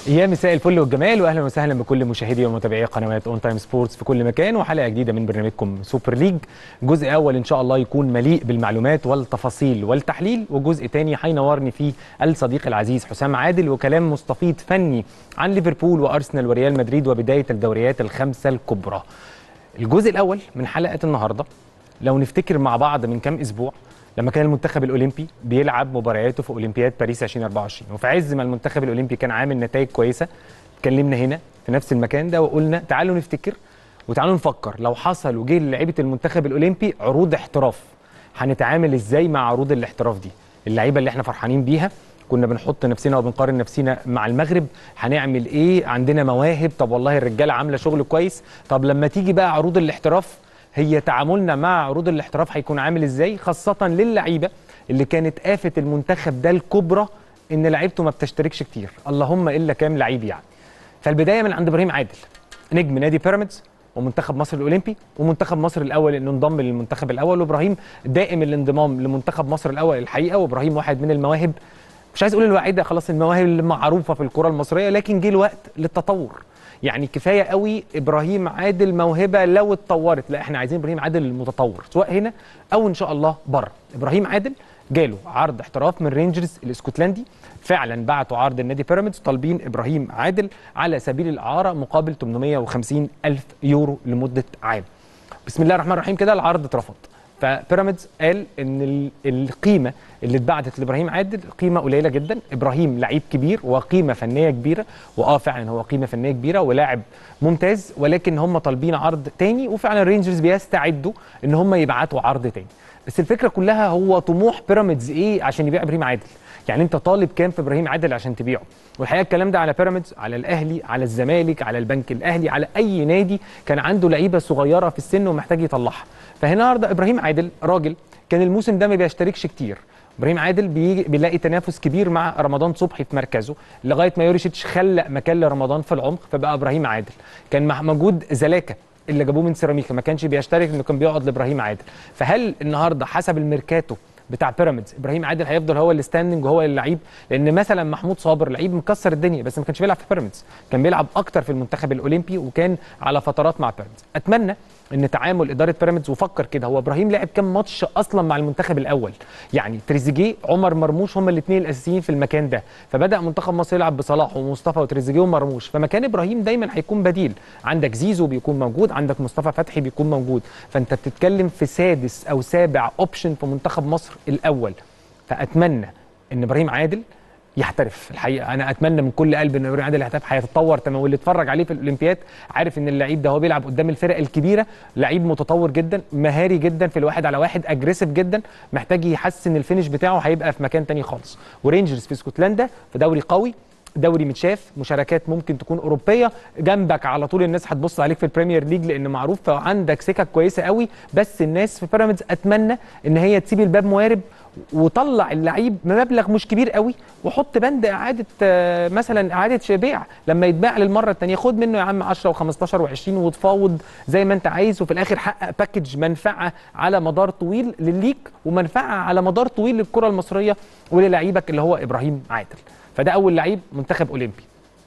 يا مساء الفل والجمال واهلا وسهلا بكل مشاهدي ومتابعي قنوات اون تايم سبورتس في كل مكان وحلقه جديده من برنامجكم سوبر ليج جزء اول ان شاء الله يكون مليء بالمعلومات والتفاصيل والتحليل وجزء تاني هينورني فيه الصديق العزيز حسام عادل وكلام مستفيض فني عن ليفربول وارسنال وريال مدريد وبدايه الدوريات الخمسه الكبرى الجزء الاول من حلقه النهارده لو نفتكر مع بعض من كام اسبوع لما كان المنتخب الاولمبي بيلعب مبارياته في اولمبياد باريس 2024 وفي عز ما المنتخب الاولمبي كان عامل نتائج كويسه اتكلمنا هنا في نفس المكان ده وقلنا تعالوا نفتكر وتعالوا نفكر لو حصل وجه لعيبه المنتخب الاولمبي عروض احتراف هنتعامل ازاي مع عروض الاحتراف دي اللعيبه اللي احنا فرحانين بيها كنا بنحط نفسنا وبنقارن نفسنا مع المغرب هنعمل ايه عندنا مواهب طب والله الرجاله عامله شغل كويس طب لما تيجي بقى عروض الاحتراف هي تعاملنا مع عروض الاحتراف هيكون عامل ازاي خاصه للعيبه اللي كانت آفة المنتخب ده الكبرى ان لعيبته ما بتشتركش كتير اللهم الا كام لعيب يعني فالبدايه من عند ابراهيم عادل نجم نادي بيراميدز ومنتخب مصر الاولمبي ومنتخب مصر الاول انه انضم للمنتخب الاول وابراهيم دائم الانضمام لمنتخب مصر الاول الحقيقه وابراهيم واحد من المواهب مش عايز اقول الوحيده خلاص المواهب المعروفه في الكره المصريه لكن جه الوقت للتطور يعني كفايه قوي ابراهيم عادل موهبه لو اتطورت لا احنا عايزين ابراهيم عادل المتطور سواء هنا او ان شاء الله بره ابراهيم عادل جاله عرض احتراف من رينجرز الاسكتلندي فعلا بعتوا عرض النادي بيراميدز طالبين ابراهيم عادل على سبيل الاعاره مقابل 850 الف يورو لمده عام بسم الله الرحمن الرحيم كده العرض اترفض فبيراميدز قال ان القيمه اللي اتبعتت لابراهيم عادل قيمه قليله جدا ابراهيم لعيب كبير وقيمه فنيه كبيره واه فعلا هو قيمه فنيه كبيره ولاعب ممتاز ولكن هم طالبين عرض تاني وفعلا رينجرز بيستعدوا ان هم يبعتوا عرض تاني بس الفكره كلها هو طموح بيراميدز ايه عشان يبيع ابراهيم عادل يعني انت طالب كام في ابراهيم عادل عشان تبيعه والحقيقه الكلام ده على بيراميدز على الاهلي على الزمالك على البنك الاهلي على اي نادي كان عنده لعيبه صغيره في السن ومحتاج يطلعها فالنهارده ابراهيم عادل راجل كان الموسم ده ما بيشتركش كتير ابراهيم عادل بيجي بيلاقي تنافس كبير مع رمضان صبحي في مركزه لغايه ما يوريشيتش خلق مكان لرمضان في العمق فبقى ابراهيم عادل كان موجود زلاكا اللي جابوه من سيراميكا ما كانش بيشترك انه كان بيقعد لابراهيم عادل فهل النهارده حسب الميركاتو بتاع بيراميدز ابراهيم عادل هيفضل هو الستاندنج وهو اللعيب لان مثلا محمود صابر لعيب مكسر الدنيا بس ما كانش بيلعب في بيراميدز كان بيلعب اكتر في المنتخب الاولمبي وكان على فترات مع بيراميدز اتمنى ان تعامل اداره بيراميدز وفكر كده هو ابراهيم لعب كام ماتش اصلا مع المنتخب الاول يعني تريزيجيه عمر مرموش هم الاثنين الاساسيين في المكان ده فبدا منتخب مصر يلعب بصلاح ومصطفى وتريزيجيه ومرموش فمكان ابراهيم دايما هيكون بديل عندك زيزو بيكون موجود عندك مصطفى فتحي بيكون موجود فانت بتتكلم في سادس او سابع اوبشن في منتخب مصر الاول فاتمنى ان ابراهيم عادل يحترف الحقيقه انا اتمنى من كل قلب ان ابراهيم عادل يحترف هيتطور تمام واللي اتفرج عليه في الاولمبياد عارف ان اللعيب ده هو بيلعب قدام الفرق الكبيره لعيب متطور جدا مهاري جدا في الواحد على واحد اجريسيف جدا محتاج يحسن الفينش بتاعه هيبقى في مكان تاني خالص ورينجرز في اسكتلندا في دوري قوي دوري متشاف مشاركات ممكن تكون اوروبيه جنبك على طول الناس هتبص عليك في البريمير ليج لان معروف فعندك سكك كويسه قوي بس الناس في بيراميدز اتمنى ان هي تسيب الباب موارب وطلع اللعيب بمبلغ مش كبير قوي وحط بند اعاده مثلا اعاده بيع لما يتباع للمره الثانيه خد منه يا عم 10 و15 و20 وتفاوض زي ما انت عايز وفي الاخر حقق باكج منفعه على مدار طويل لليك ومنفعه على مدار طويل للكره المصريه وللعيبك اللي هو ابراهيم عادل فده اول لعيب منتخب اولمبي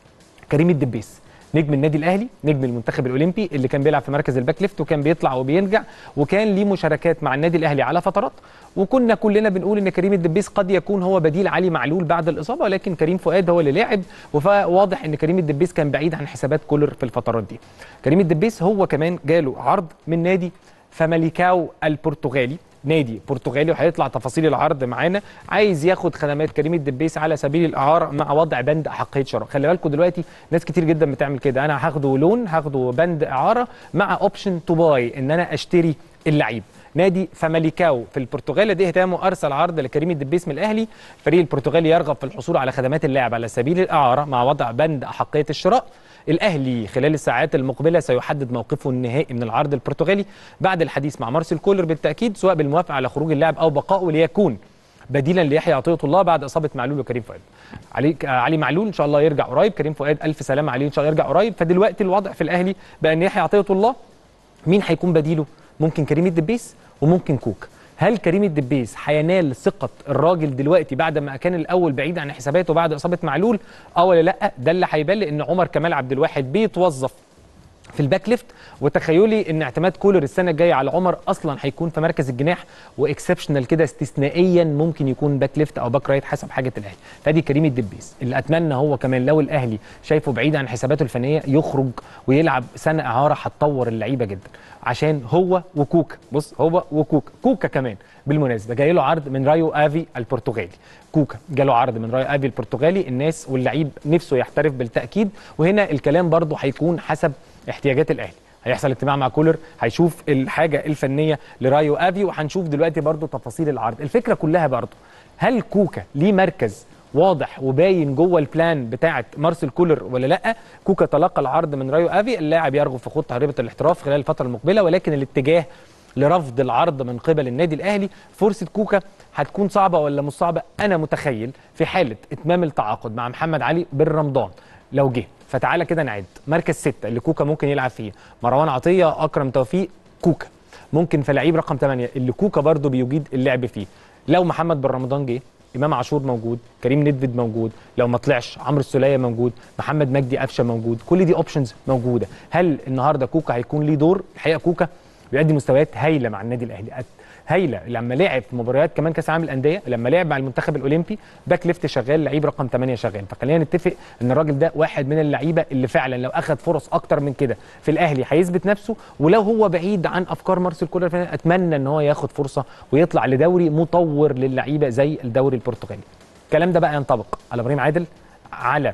كريم الدبيس نجم النادي الاهلي نجم المنتخب الاولمبي اللي كان بيلعب في مركز الباك ليفت وكان بيطلع وبيرجع وكان ليه مشاركات مع النادي الاهلي على فترات وكنا كلنا بنقول ان كريم الدبيس قد يكون هو بديل علي معلول بعد الاصابه ولكن كريم فؤاد هو اللي لعب وواضح ان كريم الدبيس كان بعيد عن حسابات كولر في الفترات دي كريم الدبيس هو كمان جاله عرض من نادي فماليكاو البرتغالي نادي برتغالي وهيطلع تفاصيل العرض معانا عايز ياخد خدمات كريم الدبيس على سبيل الاعاره مع وضع بند احقيه شراء خلي بالكم دلوقتي ناس كتير جدا بتعمل كده انا هاخده لون هاخده بند اعاره مع اوبشن تو باي ان انا اشتري اللعيب نادي فماليكاو في البرتغال ده اهتمامه ارسل عرض لكريم الدبيس من الاهلي الفريق البرتغالي يرغب في الحصول على خدمات اللاعب على سبيل الاعاره مع وضع بند احقيه الشراء الاهلي خلال الساعات المقبله سيحدد موقفه النهائي من العرض البرتغالي بعد الحديث مع مارسيل كولر بالتاكيد سواء بالموافقه على خروج اللاعب او بقائه ليكون بديلا ليحيى عطيه الله بعد اصابه معلول وكريم فؤاد علي علي معلول ان شاء الله يرجع قريب كريم فؤاد الف سلامه عليه ان شاء الله يرجع قريب فدلوقتي الوضع في الاهلي بقى ان يحيى عطيه الله مين هيكون بديله ممكن كريم الدبيس وممكن كوك هل كريم الدبيس هينال ثقه الراجل دلوقتي بعد ما كان الاول بعيد عن حساباته بعد اصابه معلول اه ولا لا ده اللي هيبان لان عمر كمال عبد الواحد بيتوظف في الباك ليفت وتخيلي ان اعتماد كولر السنه الجايه على عمر اصلا هيكون في مركز الجناح واكسبشنال كده استثنائيا ممكن يكون باك ليفت او باك رايت حسب حاجه الاهلي فدي كريم الدبيس اللي اتمنى هو كمان لو الاهلي شايفه بعيد عن حساباته الفنيه يخرج ويلعب سنه اعاره هتطور اللعيبه جدا عشان هو وكوكا بص هو وكوكا كوكا كمان بالمناسبه جاي له عرض من رايو افي البرتغالي كوكا جاله عرض من رايو افي البرتغالي الناس واللعيب نفسه يحترف بالتاكيد وهنا الكلام برضه هيكون حسب احتياجات الاهلي هيحصل اجتماع مع كولر هيشوف الحاجه الفنيه لرايو افي وهنشوف دلوقتي برضو تفاصيل العرض الفكره كلها برضو هل كوكا ليه مركز واضح وباين جوه البلان بتاعه مارسيل كولر ولا لا كوكا تلقى العرض من رايو افي اللاعب يرغب في خوض تهريبه الاحتراف خلال الفتره المقبله ولكن الاتجاه لرفض العرض من قبل النادي الاهلي فرصه كوكا هتكون صعبه ولا مش صعبه انا متخيل في حاله اتمام التعاقد مع محمد علي بن رمضان لو جه فتعالى كده نعد مركز ستة اللي كوكا ممكن يلعب فيه مروان عطيه اكرم توفيق كوكا ممكن في لعيب رقم 8 اللي كوكا برده بيجيد اللعب فيه لو محمد بن رمضان جه امام عاشور موجود كريم ندفد موجود لو ما طلعش عمرو السوليه موجود محمد مجدي قفشه موجود كل دي اوبشنز موجوده هل النهارده كوكا هيكون ليه دور الحقيقه كوكا بيقدم مستويات هايله مع النادي الاهلي هايله لما لعب في مباريات كمان كاس العالم للانديه لما لعب مع المنتخب الاولمبي باك ليفت شغال لعيب رقم 8 شغال فخلينا نتفق ان الراجل ده واحد من اللعيبه اللي فعلا لو اخذ فرص اكتر من كده في الاهلي هيثبت نفسه ولو هو بعيد عن افكار مارسيل كولر اتمنى ان هو ياخد فرصه ويطلع لدوري مطور للعيبه زي الدوري البرتغالي الكلام ده بقى ينطبق على ابراهيم عادل على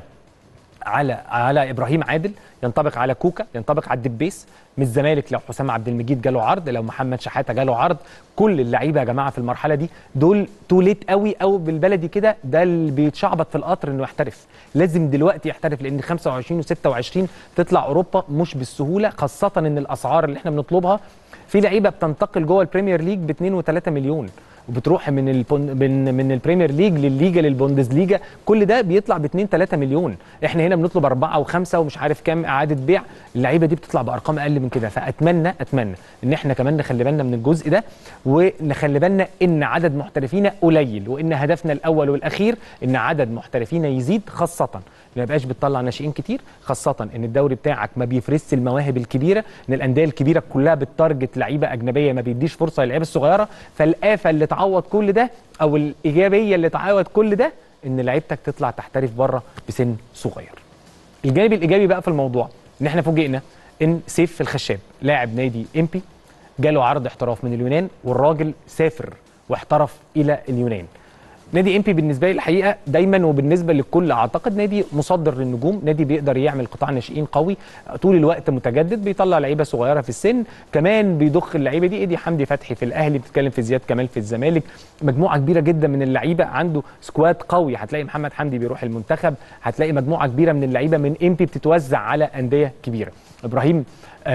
على على ابراهيم عادل ينطبق على كوكا ينطبق على الدبيس من الزمالك لو حسام عبد المجيد جاله عرض لو محمد شحاته جاله عرض كل اللعيبه يا جماعه في المرحله دي دول توليت قوي او بالبلدي كده ده اللي بيتشعبط في القطر انه يحترف لازم دلوقتي يحترف لان 25 و26 تطلع اوروبا مش بالسهوله خاصه ان الاسعار اللي احنا بنطلبها في لعيبه بتنتقل جوه البريمير ليج ب 2 و3 مليون وبتروح من البون من من البريمير ليج للليجا للبوندسليجا كل ده بيطلع ب 2 3 مليون احنا هنا بنطلب 4 و5 ومش عارف كام اعاده بيع اللعيبه دي بتطلع بارقام اقل من كده فاتمنى اتمنى ان احنا كمان نخلي بالنا من الجزء ده ونخلي بالنا ان عدد محترفينا قليل وان هدفنا الاول والاخير ان عدد محترفينا يزيد خاصه ما يبقاش بتطلع ناشئين كتير خاصه ان الدوري بتاعك ما بيفرزش المواهب الكبيره ان الانديه الكبيره كلها بتارجت لعيبه اجنبيه ما بيديش فرصه للعيبه الصغيره فالافه اللي تعوض كل ده او الايجابيه اللي تعوض كل ده ان لعيبتك تطلع تحترف بره بسن صغير الجانب الايجابي بقى في الموضوع ان احنا فوجئنا ان سيف الخشاب لاعب نادي امبي جاله عرض احتراف من اليونان والراجل سافر واحترف الى اليونان نادي امبي بالنسبه لي الحقيقه دايما وبالنسبه للكل اعتقد نادي مصدر للنجوم نادي بيقدر يعمل قطاع ناشئين قوي طول الوقت متجدد بيطلع لعيبه صغيره في السن كمان بيضخ اللعيبه دي ايدي حمدي فتحي في الاهلي بتتكلم في زياد كمال في الزمالك مجموعه كبيره جدا من اللعيبه عنده سكواد قوي هتلاقي محمد حمدي بيروح المنتخب هتلاقي مجموعه كبيره من اللعيبه من امبي بتتوزع على انديه كبيره ابراهيم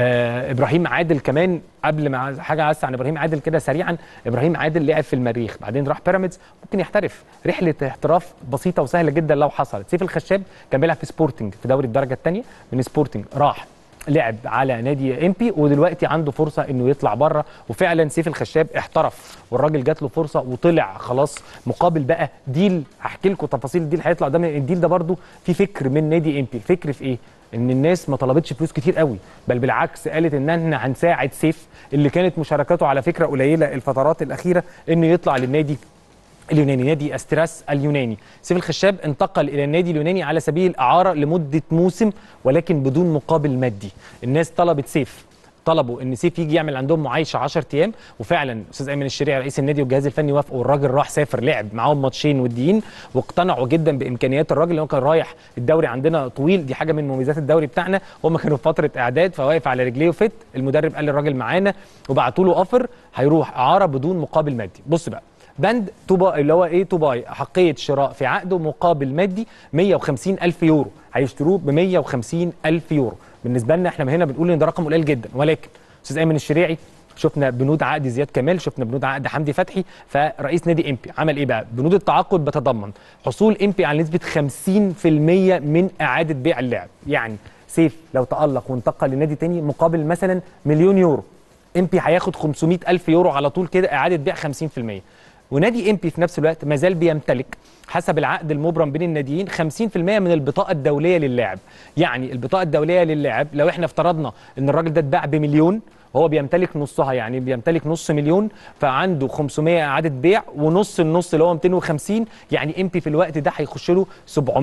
آه ابراهيم عادل كمان قبل ما حاجه عايز عن ابراهيم عادل كده سريعا ابراهيم عادل لعب في المريخ بعدين راح بيراميدز ممكن يحترف رحله احتراف بسيطه وسهله جدا لو حصلت سيف الخشاب كان بيلعب في سبورتنج في دوري الدرجه الثانيه من سبورتنج راح لعب على نادي امبي ودلوقتي عنده فرصه انه يطلع بره وفعلا سيف الخشاب احترف والراجل جات له فرصه وطلع خلاص مقابل بقى ديل هحكي لكم تفاصيل الديل هيطلع ده الديل ده برده في فكر من نادي امبي فكر في ايه ان الناس ما طلبتش فلوس كتير قوي بل بالعكس قالت ان احنا هنساعد سيف اللي كانت مشاركاته على فكره قليله الفترات الاخيره انه يطلع للنادي اليوناني نادي استراس اليوناني سيف الخشاب انتقل الى النادي اليوناني على سبيل الاعاره لمده موسم ولكن بدون مقابل مادي الناس طلبت سيف طلبوا ان سيف يجي يعمل عندهم معايشه 10 ايام وفعلا استاذ ايمن الشريعي رئيس النادي والجهاز الفني وافقوا والراجل راح سافر لعب معاهم ماتشين وديين واقتنعوا جدا بامكانيات الراجل اللي هو كان رايح الدوري عندنا طويل دي حاجه من مميزات الدوري بتاعنا هم كانوا في فتره اعداد فواقف على رجليه وفت المدرب قال للراجل معانا وبعتوا له اوفر هيروح اعاره بدون مقابل مادي بص بقى بند توبا اللي هو ايه توباي حقيه شراء في عقده مقابل مادي 150 الف يورو هيشتروه ب 150 الف يورو بالنسبه لنا احنا هنا بنقول ان ده رقم قليل جدا ولكن استاذ ايمن الشريعي شفنا بنود عقد زياد كمال شفنا بنود عقد حمدي فتحي فرئيس نادي امبي عمل ايه بقى بنود التعاقد بتضمن حصول امبي على نسبه 50% من اعاده بيع اللاعب يعني سيف لو تالق وانتقل لنادي تاني مقابل مثلا مليون يورو امبي هياخد 500 الف يورو على طول كده اعاده بيع 50% ونادي امبي في نفس الوقت ما زال بيمتلك حسب العقد المبرم بين الناديين 50% من البطاقه الدوليه للاعب يعني البطاقه الدوليه للاعب لو احنا افترضنا ان الراجل ده اتباع بمليون وهو بيمتلك نصها يعني بيمتلك نص مليون فعنده 500 اعاده بيع ونص النص اللي هو 250 يعني امبي في الوقت ده هيخش له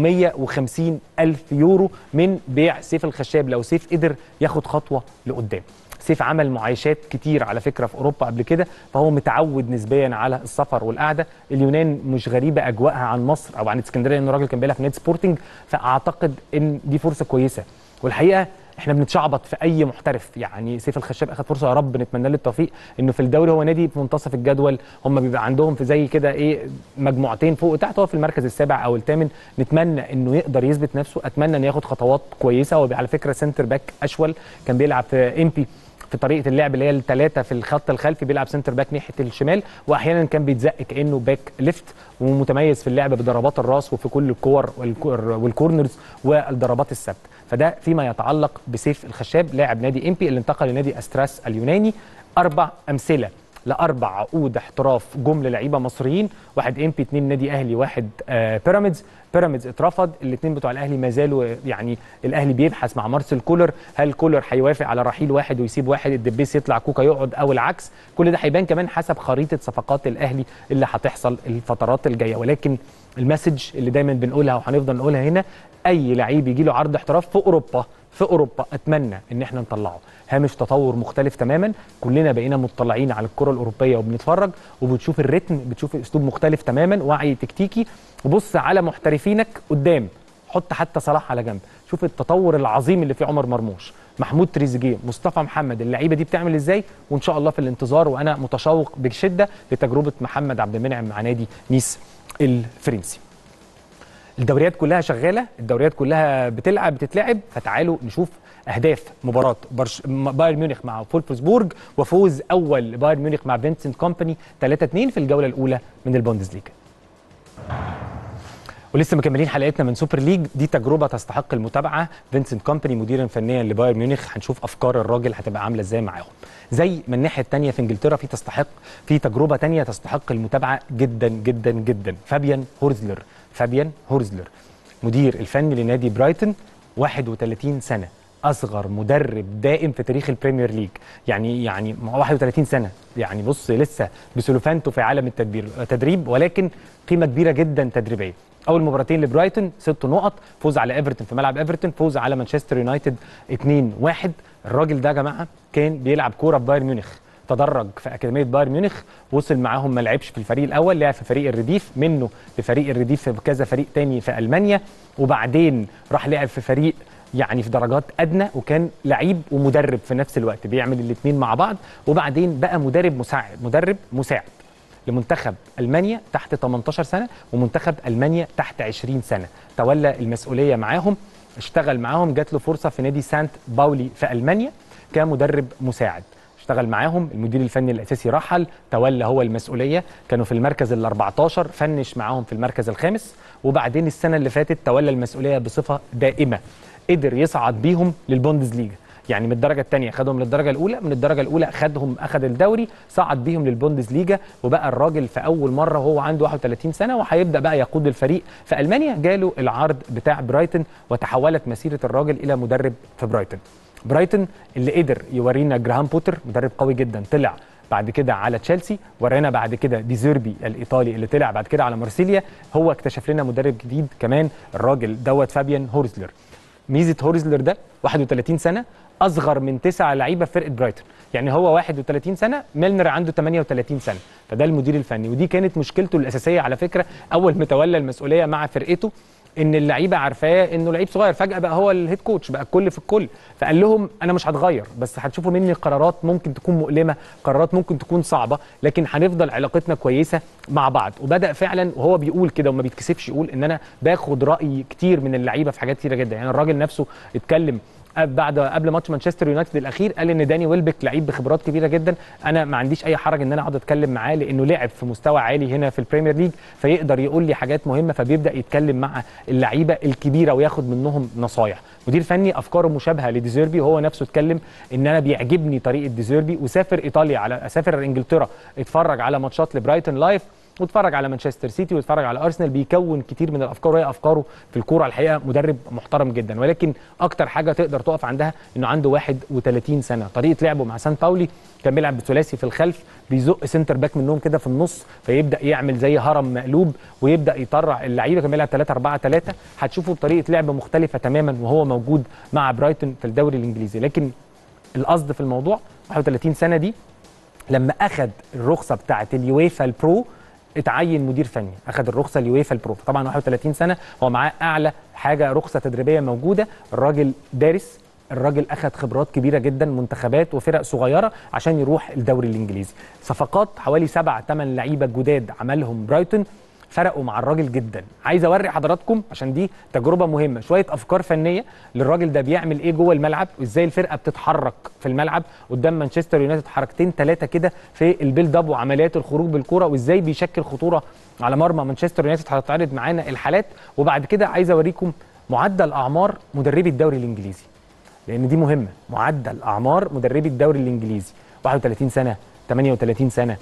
750 الف يورو من بيع سيف الخشاب لو سيف قدر ياخد خطوه لقدام سيف عمل معايشات كتير على فكره في اوروبا قبل كده فهو متعود نسبيا على السفر والقعده اليونان مش غريبه اجواءها عن مصر او عن اسكندريه لان الراجل كان بيلعب في نادي سبورتنج فاعتقد ان دي فرصه كويسه والحقيقه احنا بنتشعبط في اي محترف يعني سيف الخشاب اخذ فرصه يا رب نتمنى له التوفيق انه في الدوري هو نادي في منتصف الجدول هم بيبقى عندهم في زي كده ايه مجموعتين فوق وتحت هو في المركز السابع او الثامن نتمنى انه يقدر يثبت نفسه اتمنى انه ياخد خطوات كويسه هو على فكره سنتر باك اشول كان بيلعب في امبي في طريقه اللعب اللي هي الثلاثه في الخط الخلفي بيلعب سنتر باك ناحيه الشمال واحيانا كان بيتزق كانه باك ليفت ومتميز في اللعب بضربات الراس وفي كل الكور والكورنرز والضربات الثابته فده فيما يتعلق بسيف الخشاب لاعب نادي امبي اللي انتقل لنادي استراس اليوناني اربع امثله لاربع عقود احتراف جمله لعيبه مصريين واحد امبي اثنين نادي اهلي واحد آه بيراميدز بيراميدز اترفض الاثنين بتوع الاهلي ما زالوا يعني الاهلي بيبحث مع مارسيل كولر هل كولر هيوافق على رحيل واحد ويسيب واحد الدبيس يطلع كوكا يقعد او العكس كل ده هيبان كمان حسب خريطه صفقات الاهلي اللي هتحصل الفترات الجايه ولكن المسج اللي دايما بنقولها وهنفضل نقولها هنا اي لعيب يجي له عرض احتراف في اوروبا في اوروبا اتمنى ان احنا نطلعه هامش تطور مختلف تماما كلنا بقينا مطلعين على الكره الاوروبيه وبنتفرج وبتشوف الريتم بتشوف اسلوب مختلف تماما وعي تكتيكي وبص على محترفينك قدام حط حتى صلاح على جنب شوف التطور العظيم اللي في عمر مرموش محمود تريزيجيه مصطفى محمد اللعيبه دي بتعمل ازاي وان شاء الله في الانتظار وانا متشوق بشده لتجربه محمد عبد المنعم مع نادي نيس الفرنسي الدوريات كلها شغاله الدوريات كلها بتلعب بتتلعب فتعالوا نشوف اهداف مباراه برش... بايرن ميونخ مع فولفسبورج وفوز اول بايرن ميونخ مع فينسنت كومباني 3-2 في الجوله الاولى من البوندسليجا ولسه مكملين حلقتنا من سوبر ليج دي تجربه تستحق المتابعه فينسنت كومباني مديرا فنيا لبايرن ميونخ هنشوف افكار الراجل هتبقى عامله ازاي معاهم زي ما الناحيه الثانيه في انجلترا في تستحق في تجربه ثانيه تستحق المتابعه جدا جدا جدا فابيان هورزلر فابيان هورزلر مدير الفني لنادي برايتون 31 سنه اصغر مدرب دائم في تاريخ البريمير ليج يعني يعني 31 سنه يعني بص لسه بسلوفانته في عالم التدبير تدريب ولكن قيمه كبيره جدا تدريبيه اول مباراتين لبرايتون ست نقط فوز على ايفرتون في ملعب ايفرتون فوز على مانشستر يونايتد 2-1 الراجل ده يا جماعه كان بيلعب كوره في بايرن ميونخ تدرج في اكاديميه بايرن ميونخ وصل معاهم ما لعبش في الفريق الاول لعب في فريق الرديف منه لفريق الرديف في كذا فريق تاني في المانيا وبعدين راح لعب في فريق يعني في درجات ادنى وكان لعيب ومدرب في نفس الوقت بيعمل الاثنين مع بعض وبعدين بقى مدرب مساعد مدرب مساعد لمنتخب المانيا تحت 18 سنه ومنتخب المانيا تحت 20 سنه تولى المسؤوليه معاهم اشتغل معاهم جات له فرصه في نادي سانت باولي في المانيا كمدرب مساعد اشتغل معاهم المدير الفني الاساسي رحل تولى هو المسؤوليه كانوا في المركز ال 14 فنش معاهم في المركز الخامس وبعدين السنه اللي فاتت تولى المسؤوليه بصفه دائمه قدر يصعد بيهم للبوندسليجا يعني من الدرجه الثانيه خدهم للدرجه الاولى من الدرجه الاولى خدهم اخذ الدوري صعد بيهم للبوندسليجا وبقى الراجل في اول مره وهو عنده 31 سنه وهيبدا بقى يقود الفريق في المانيا جاله العرض بتاع برايتون وتحولت مسيره الراجل الى مدرب في برايتون برايتون اللي قدر يورينا جراهام بوتر مدرب قوي جدا طلع بعد كده على تشيلسي ورانا بعد كده ديزيربي الايطالي اللي طلع بعد كده على مارسيليا هو اكتشف لنا مدرب جديد كمان الراجل دوت فابيان هورزلر ميزه هورزلر ده 31 سنه اصغر من تسع لعيبه في فرقه برايتون يعني هو 31 سنه ميلنر عنده 38 سنه فده المدير الفني ودي كانت مشكلته الاساسيه على فكره اول ما تولى المسؤوليه مع فرقته ان اللعيبه عارفاه انه لعيب صغير فجاه بقى هو الهيد كوتش بقى الكل في الكل فقال لهم انا مش هتغير بس هتشوفوا مني قرارات ممكن تكون مؤلمه قرارات ممكن تكون صعبه لكن هنفضل علاقتنا كويسه مع بعض وبدا فعلا وهو بيقول كده وما بيتكسفش يقول ان انا باخد راي كتير من اللعيبه في حاجات كتيره جدا يعني الراجل نفسه اتكلم بعد قبل ماتش مانشستر يونايتد الاخير قال ان داني ويلبك لعيب بخبرات كبيره جدا انا ما عنديش اي حرج ان انا اقعد اتكلم معاه لانه لعب في مستوى عالي هنا في البريمير ليج فيقدر يقول لي حاجات مهمه فبيبدا يتكلم مع اللعيبه الكبيره وياخد منهم نصايح مدير فني افكاره مشابهه لديزيربي وهو نفسه اتكلم ان انا بيعجبني طريقه ديزيربي وسافر ايطاليا على سافر انجلترا اتفرج على ماتشات لبرايتون لايف واتفرج على مانشستر سيتي واتفرج على ارسنال بيكون كتير من الافكار وهي افكاره في الكوره الحقيقه مدرب محترم جدا ولكن اكتر حاجه تقدر تقف عندها انه عنده 31 سنه طريقه لعبه مع سان باولي كان بيلعب بثلاثي في الخلف بيزق سنتر باك منهم كده في النص فيبدا يعمل زي هرم مقلوب ويبدا يطرع اللعيبه كان بيلعب 3 4 3 هتشوفوا بطريقه لعب مختلفه تماما وهو موجود مع برايتون في الدوري الانجليزي لكن القصد في الموضوع 31 سنه دي لما اخذ الرخصه بتاعه اليويفا البرو اتعين مدير فني اخذ الرخصه اليويفا البرو طبعا 31 سنه هو معاه اعلى حاجه رخصه تدريبيه موجوده الراجل دارس الراجل اخذ خبرات كبيره جدا منتخبات وفرق صغيره عشان يروح الدوري الانجليزي صفقات حوالي سبع ثمان لعيبه جداد عملهم برايتون فرقوا مع الراجل جدا عايز اوري حضراتكم عشان دي تجربه مهمه شويه افكار فنيه للراجل ده بيعمل ايه جوه الملعب وازاي الفرقه بتتحرك في الملعب قدام مانشستر يونايتد حركتين ثلاثه كده في البيلد اب وعمليات الخروج بالكره وازاي بيشكل خطوره على مرمى مانشستر يونايتد هتتعرض معانا الحالات وبعد كده عايز اوريكم معدل اعمار مدربي الدوري الانجليزي لان دي مهمه معدل اعمار مدربي الدوري الانجليزي 31 سنه 38 سنه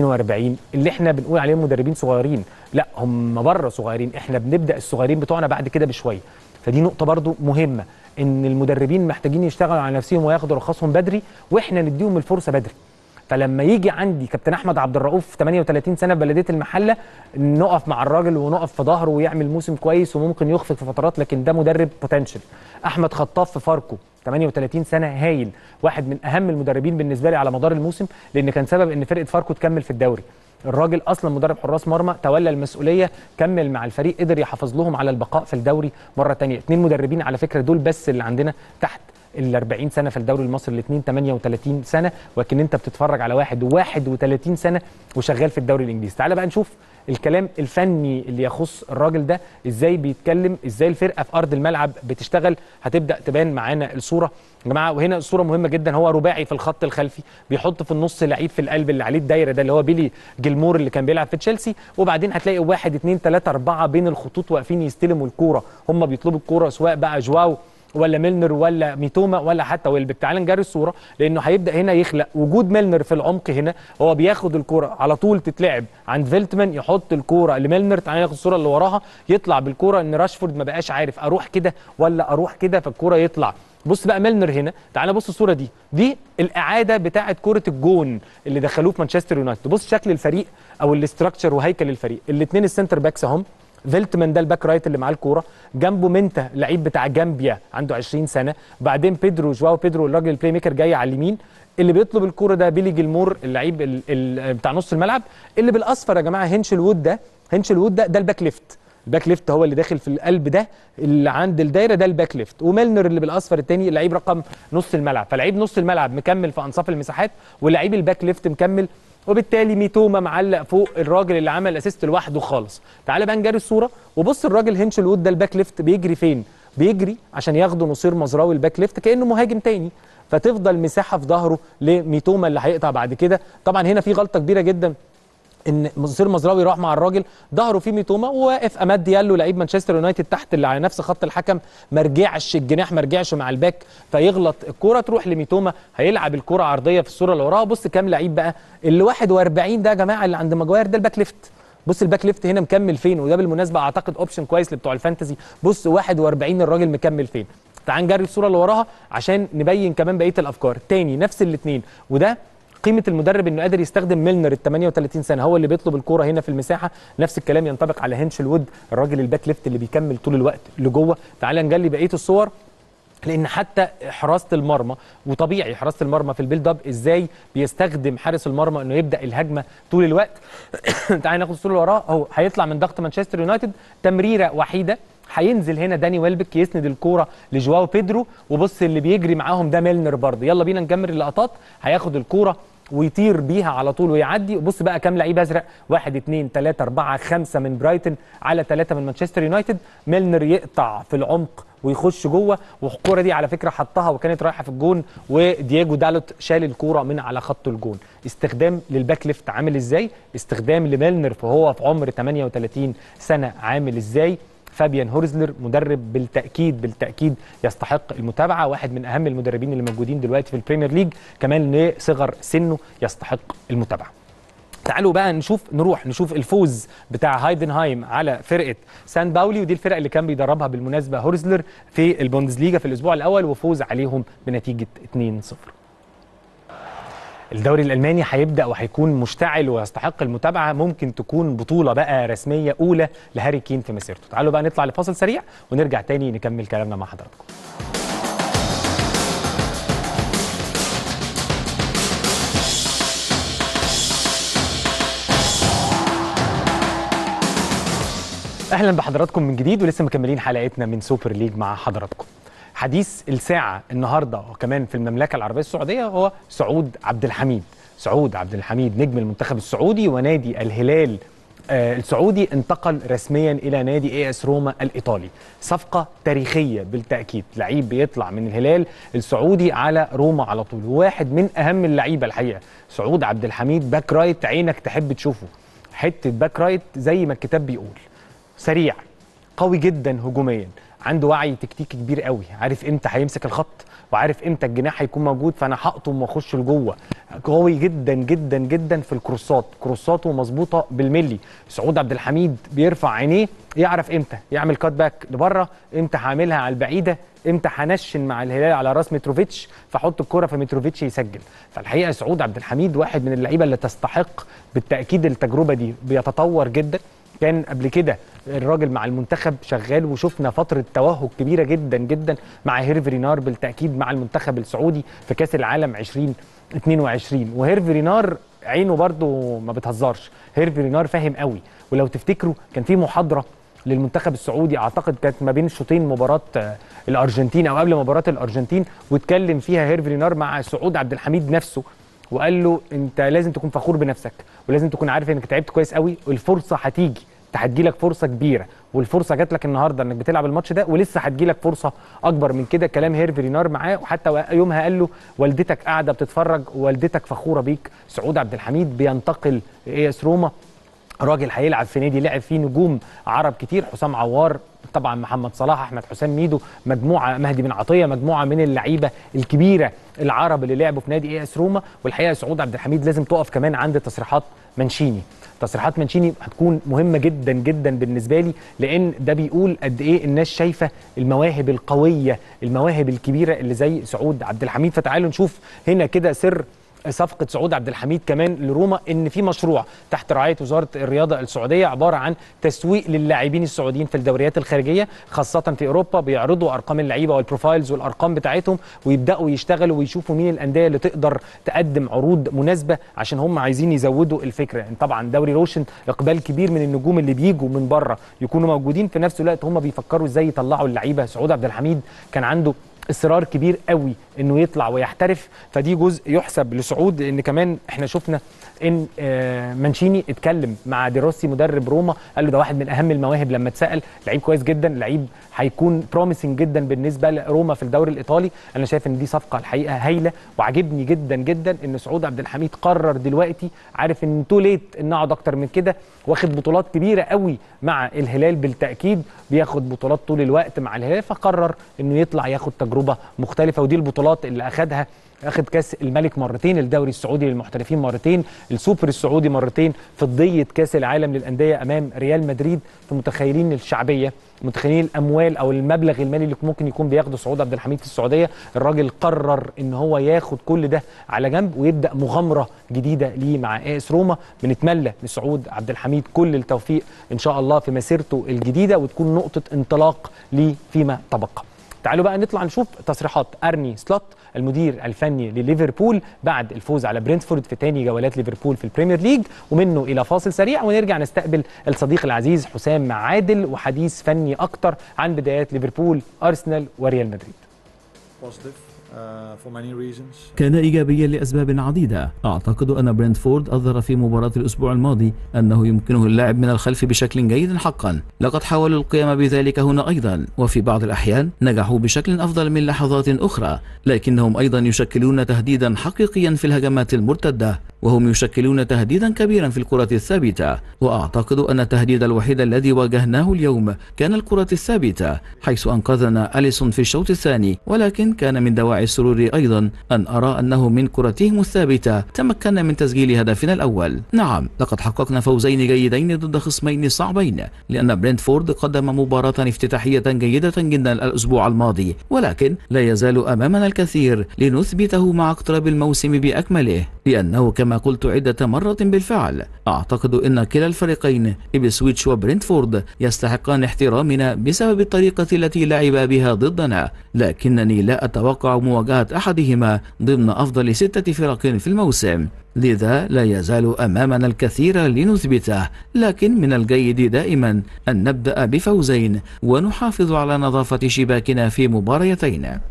42 اللي احنا بنقول عليهم مدربين صغيرين لا هم بره صغيرين احنا بنبدا الصغيرين بتوعنا بعد كده بشويه فدي نقطه برضو مهمه ان المدربين محتاجين يشتغلوا على نفسهم وياخدوا رخصهم بدري واحنا نديهم الفرصه بدري فلما يجي عندي كابتن احمد عبد الرؤوف 38 سنه في بلديه المحله نقف مع الراجل ونقف في ظهره ويعمل موسم كويس وممكن يخفق في فترات لكن ده مدرب بوتنشال احمد خطاف في فاركو 38 سنه هايل واحد من اهم المدربين بالنسبه لي على مدار الموسم لان كان سبب ان فرقه فاركو تكمل في الدوري الراجل اصلا مدرب حراس مرمى تولى المسؤوليه كمل مع الفريق قدر يحافظ لهم على البقاء في الدوري مره ثانيه اثنين مدربين على فكره دول بس اللي عندنا تحت ال 40 سنه في الدوري المصري الاثنين 38 سنه ولكن انت بتتفرج على واحد 31 سنه وشغال في الدوري الانجليزي تعال بقى نشوف الكلام الفني اللي يخص الراجل ده ازاي بيتكلم ازاي الفرقه في ارض الملعب بتشتغل هتبدا تبان معانا الصوره يا جماعه وهنا الصوره مهمه جدا هو رباعي في الخط الخلفي بيحط في النص لعيب في القلب اللي عليه الدايره ده اللي هو بيلي جيلمور اللي كان بيلعب في تشيلسي وبعدين هتلاقي واحد اثنين ثلاثه اربعه بين الخطوط واقفين يستلموا الكوره هم بيطلبوا الكوره سواء بقى جواو ولا ميلنر ولا ميتوما ولا حتى ويلبك تعال نجري الصوره لانه هيبدا هنا يخلق وجود ميلنر في العمق هنا هو بياخد الكوره على طول تتلعب عند فيلتمان يحط الكوره لميلنر تعال ناخد الصوره اللي وراها يطلع بالكوره ان راشفورد ما بقاش عارف اروح كده ولا اروح كده فالكوره يطلع بص بقى ميلنر هنا تعال بص الصوره دي دي الاعاده بتاعه كره الجون اللي دخلوه في مانشستر يونايتد بص شكل الفريق او الاستراكشر وهيكل الفريق الاثنين السنتر باكس اهم فيلتمان ده الباك رايت اللي معاه الكوره جنبه منتا لعيب بتاع جامبيا عنده 20 سنه بعدين بيدرو جواو بيدرو الراجل البلاي ميكر جاي على اليمين اللي بيطلب الكوره ده بيلي جيلمور اللعيب ال ال بتاع نص الملعب اللي بالاصفر يا جماعه هنشل وود ده هنشل وود ده ده الباك ليفت الباك ليفت هو اللي داخل في القلب ده اللي عند الدايره ده الباك ليفت وميلنر اللي بالاصفر الثاني لعيب رقم نص الملعب فلعيب نص الملعب مكمل في انصاف المساحات ولعيب الباك ليفت مكمل وبالتالي ميتوما معلق فوق الراجل اللي عمل اسيست لوحده خالص تعال بقى نجري الصوره وبص الراجل هنشل وود ده الباك ليفت بيجري فين بيجري عشان ياخدوا نصير مزراوي الباك ليفت كانه مهاجم تاني فتفضل مساحه في ظهره لميتوما اللي هيقطع بعد كده طبعا هنا في غلطه كبيره جدا ان نصير مزراوي راح مع الراجل ظهره فيه ميتوما وواقف اماد ديالو لعيب مانشستر يونايتد تحت اللي على نفس خط الحكم ما رجعش الجناح ما رجعش مع الباك فيغلط الكوره تروح لميتوما هيلعب الكوره عرضيه في الصوره اللي وراها بص كام لعيب بقى ال 41 ده يا جماعه اللي عند ماجواير ده الباك ليفت بص الباك ليفت هنا مكمل فين وده بالمناسبه اعتقد اوبشن كويس لبتوع الفانتزي بص 41 الراجل مكمل فين تعال نجري الصوره اللي وراها عشان نبين كمان بقيه الافكار تاني نفس الاثنين وده قيمه المدرب انه قادر يستخدم ميلنر ال 38 سنه هو اللي بيطلب الكوره هنا في المساحه نفس الكلام ينطبق على هنشل وود الراجل الباك ليفت اللي بيكمل طول الوقت لجوه تعال نجلي بقيه الصور لان حتى حراسه المرمى وطبيعي حراسه المرمى في البيلد اب ازاي بيستخدم حارس المرمى انه يبدا الهجمه طول الوقت تعال ناخد الصوره اللي وراها اهو هيطلع من ضغط مانشستر يونايتد تمريره وحيده هينزل هنا داني ويلبك يسند الكوره لجواو بيدرو وبص اللي بيجري معاهم ده ميلنر برضه يلا بينا نكمل اللقطات هياخد الكوره ويطير بيها على طول ويعدي بص بقى كام لعيب ازرق واحد اتنين تلاته اربعه خمسه من برايتن على ثلاثه من مانشستر يونايتد ميلنر يقطع في العمق ويخش جوه والكوره دي على فكره حطها وكانت رايحه في الجون ودياجو دالوت شال الكوره من على خط الجون استخدام للباك ليفت عامل ازاي استخدام لميلنر فهو في عمر 38 سنه عامل ازاي فابيان هورزلر مدرب بالتاكيد بالتاكيد يستحق المتابعه واحد من اهم المدربين اللي موجودين دلوقتي في البريمير ليج كمان لصغر سنه يستحق المتابعه تعالوا بقى نشوف نروح نشوف الفوز بتاع هايدنهايم على فرقه سان باولي ودي الفرقه اللي كان بيدربها بالمناسبه هورزلر في البوندسليجا في الاسبوع الاول وفوز عليهم بنتيجه 2-0 الدوري الالماني هيبدا وهيكون مشتعل ويستحق المتابعه ممكن تكون بطوله بقى رسميه اولى لهاري كين في مسيرته تعالوا بقى نطلع لفاصل سريع ونرجع تاني نكمل كلامنا مع حضراتكم اهلا بحضراتكم من جديد ولسه مكملين حلقتنا من سوبر ليج مع حضراتكم حديث الساعه النهارده وكمان في المملكه العربيه السعوديه هو سعود عبد الحميد سعود عبد الحميد نجم المنتخب السعودي ونادي الهلال آه السعودي انتقل رسميا الى نادي اي اس روما الايطالي صفقه تاريخيه بالتاكيد لعيب بيطلع من الهلال السعودي على روما على طول واحد من اهم اللعيبه الحقيقه سعود عبد الحميد باك رايت عينك تحب تشوفه حته باك رايت زي ما الكتاب بيقول سريع قوي جدا هجوميا عنده وعي تكتيكي كبير قوي عارف امتى هيمسك الخط وعارف امتى الجناح هيكون موجود فانا هقطم واخش لجوه قوي جدا جدا جدا في الكروسات كروساته مظبوطه بالملي سعود عبد الحميد بيرفع عينيه يعرف امتى يعمل كات باك لبره امتى هعملها على البعيده امتى هنشن مع الهلال على راس متروفيتش فاحط الكره في متروفيتش يسجل فالحقيقه سعود عبد الحميد واحد من اللعيبه اللي تستحق بالتاكيد التجربه دي بيتطور جدا كان قبل كده الراجل مع المنتخب شغال وشفنا فتره توهج كبيره جدا جدا مع هيرفي رينار بالتاكيد مع المنتخب السعودي في كاس العالم 2022 وهيرفي رينار عينه برده ما بتهزرش هيرفي رينار فاهم قوي ولو تفتكروا كان في محاضره للمنتخب السعودي اعتقد كانت ما بين شوطين مباراه الارجنتين او قبل مباراه الارجنتين واتكلم فيها هيرفي رينار مع سعود عبد الحميد نفسه وقال له انت لازم تكون فخور بنفسك ولازم تكون عارف انك تعبت كويس قوي والفرصه هتيجي هتجيلك فرصه كبيره والفرصه جات لك النهارده انك بتلعب الماتش ده ولسه هتجيلك فرصه اكبر من كده كلام هيرفي رينار معاه وحتى يومها قال له والدتك قاعده بتتفرج والدتك فخوره بيك سعود عبد الحميد بينتقل اي اس روما راجل هيلعب في نادي لعب فيه نجوم عرب كتير حسام عوار طبعا محمد صلاح احمد حسام ميدو مجموعه مهدي بن عطيه مجموعه من اللعيبه الكبيره العرب اللي لعبوا في نادي اي اس روما والحقيقه سعود عبد الحميد لازم تقف كمان عند تصريحات منشيني تصريحات منشيني هتكون مهمه جدا جدا بالنسبه لي لان ده بيقول قد ايه الناس شايفه المواهب القويه المواهب الكبيره اللي زي سعود عبد الحميد فتعالوا نشوف هنا كده سر صفقه سعود عبد الحميد كمان لروما ان في مشروع تحت رعايه وزاره الرياضه السعوديه عباره عن تسويق للاعبين السعوديين في الدوريات الخارجيه خاصه في اوروبا بيعرضوا ارقام اللعيبه والبروفايلز والارقام بتاعتهم ويبداوا يشتغلوا ويشوفوا مين الانديه اللي تقدر تقدم عروض مناسبه عشان هم عايزين يزودوا الفكره طبعا دوري روشن اقبال كبير من النجوم اللي بيجوا من بره يكونوا موجودين في نفس الوقت هم بيفكروا ازاي يطلعوا اللعيبه سعود عبد الحميد كان عنده اصرار كبير قوي انه يطلع ويحترف فدي جزء يحسب لسعود لان كمان احنا شفنا ان مانشيني اتكلم مع ديروسي مدرب روما قال له ده واحد من اهم المواهب لما اتسال لعيب كويس جدا لعيب هيكون بروميسنج جدا بالنسبه لروما في الدوري الايطالي انا شايف ان دي صفقه الحقيقه هايله وعجبني جدا جدا ان سعود عبد الحميد قرر دلوقتي عارف ان تو ليت ان اقعد اكتر من كده واخد بطولات كبيره قوي مع الهلال بالتاكيد بياخد بطولات طول الوقت مع الهلال فقرر انه يطلع ياخد تجربه مختلفه ودي البطولات اللي اخدها اخد كاس الملك مرتين الدوري السعودي للمحترفين مرتين السوبر السعودي مرتين فضيه كاس العالم للانديه امام ريال مدريد فمتخيلين الشعبيه متخيلين الاموال او المبلغ المالي اللي ممكن يكون بياخده سعود عبد الحميد في السعوديه الراجل قرر ان هو ياخد كل ده على جنب ويبدا مغامره جديده ليه مع اس روما بنتمنى لسعود عبد الحميد كل التوفيق ان شاء الله في مسيرته الجديده وتكون نقطه انطلاق ليه فيما تبقى تعالوا بقى نطلع نشوف تصريحات ارني سلوت المدير الفني لليفربول بعد الفوز على برينتفورد في تاني جولات ليفربول في البريمير ليج ومنه الى فاصل سريع ونرجع نستقبل الصديق العزيز حسام عادل وحديث فني اكتر عن بدايات ليفربول ارسنال وريال مدريد uh, for many reasons. كان إيجابيا لأسباب عديدة أعتقد أن برنتفورد أظهر في مباراة الأسبوع الماضي أنه يمكنه اللعب من الخلف بشكل جيد حقا لقد حاولوا القيام بذلك هنا أيضا وفي بعض الأحيان نجحوا بشكل أفضل من لحظات أخرى لكنهم أيضا يشكلون تهديدا حقيقيا في الهجمات المرتدة وهم يشكلون تهديدا كبيرا في الكرة الثابتة وأعتقد أن التهديد الوحيد الذي واجهناه اليوم كان الكرة الثابتة حيث أنقذنا أليسون في الشوط الثاني ولكن كان من دواعي السرور أيضا أن أرى أنه من كرتهم الثابتة تمكنا من تسجيل هدفنا الأول نعم لقد حققنا فوزين جيدين ضد خصمين صعبين لأن برنتفورد قدم مباراة افتتاحية جيدة جدا الأسبوع الماضي ولكن لا يزال أمامنا الكثير لنثبته مع اقتراب الموسم بأكمله لأنه كما قلت عدة مرة بالفعل أعتقد أن كلا الفريقين إبسويتش وبرنتفورد يستحقان احترامنا بسبب الطريقة التي لعبا بها ضدنا لكنني لا أتوقع مواجهة أحدهما ضمن أفضل ستة فرق في الموسم لذا لا يزال أمامنا الكثير لنثبته لكن من الجيد دائما أن نبدأ بفوزين ونحافظ على نظافة شباكنا في مباريتين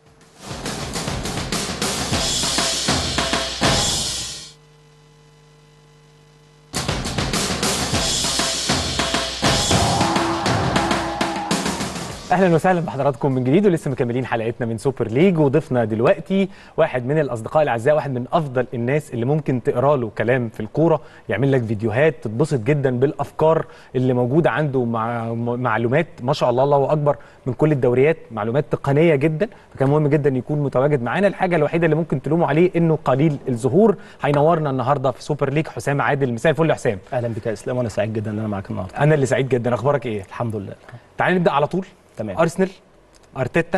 اهلا وسهلا بحضراتكم من جديد ولسه مكملين حلقتنا من سوبر ليج وضيفنا دلوقتي واحد من الاصدقاء الاعزاء واحد من افضل الناس اللي ممكن تقرا له كلام في الكوره يعمل لك فيديوهات تتبسط جدا بالافكار اللي موجوده عنده مع معلومات ما شاء الله الله اكبر من كل الدوريات معلومات تقنيه جدا فكان مهم جدا يكون متواجد معانا الحاجه الوحيده اللي ممكن تلوموا عليه انه قليل الظهور هينورنا النهارده في سوبر ليج حسام عادل مساء الفل يا حسام اهلا بك يا اسلام وانا سعيد جدا ان انا معاك النهارده انا اللي سعيد جدا اخبارك ايه الحمد لله تعالى نبدا على طول تمام ارسنال ارتيتا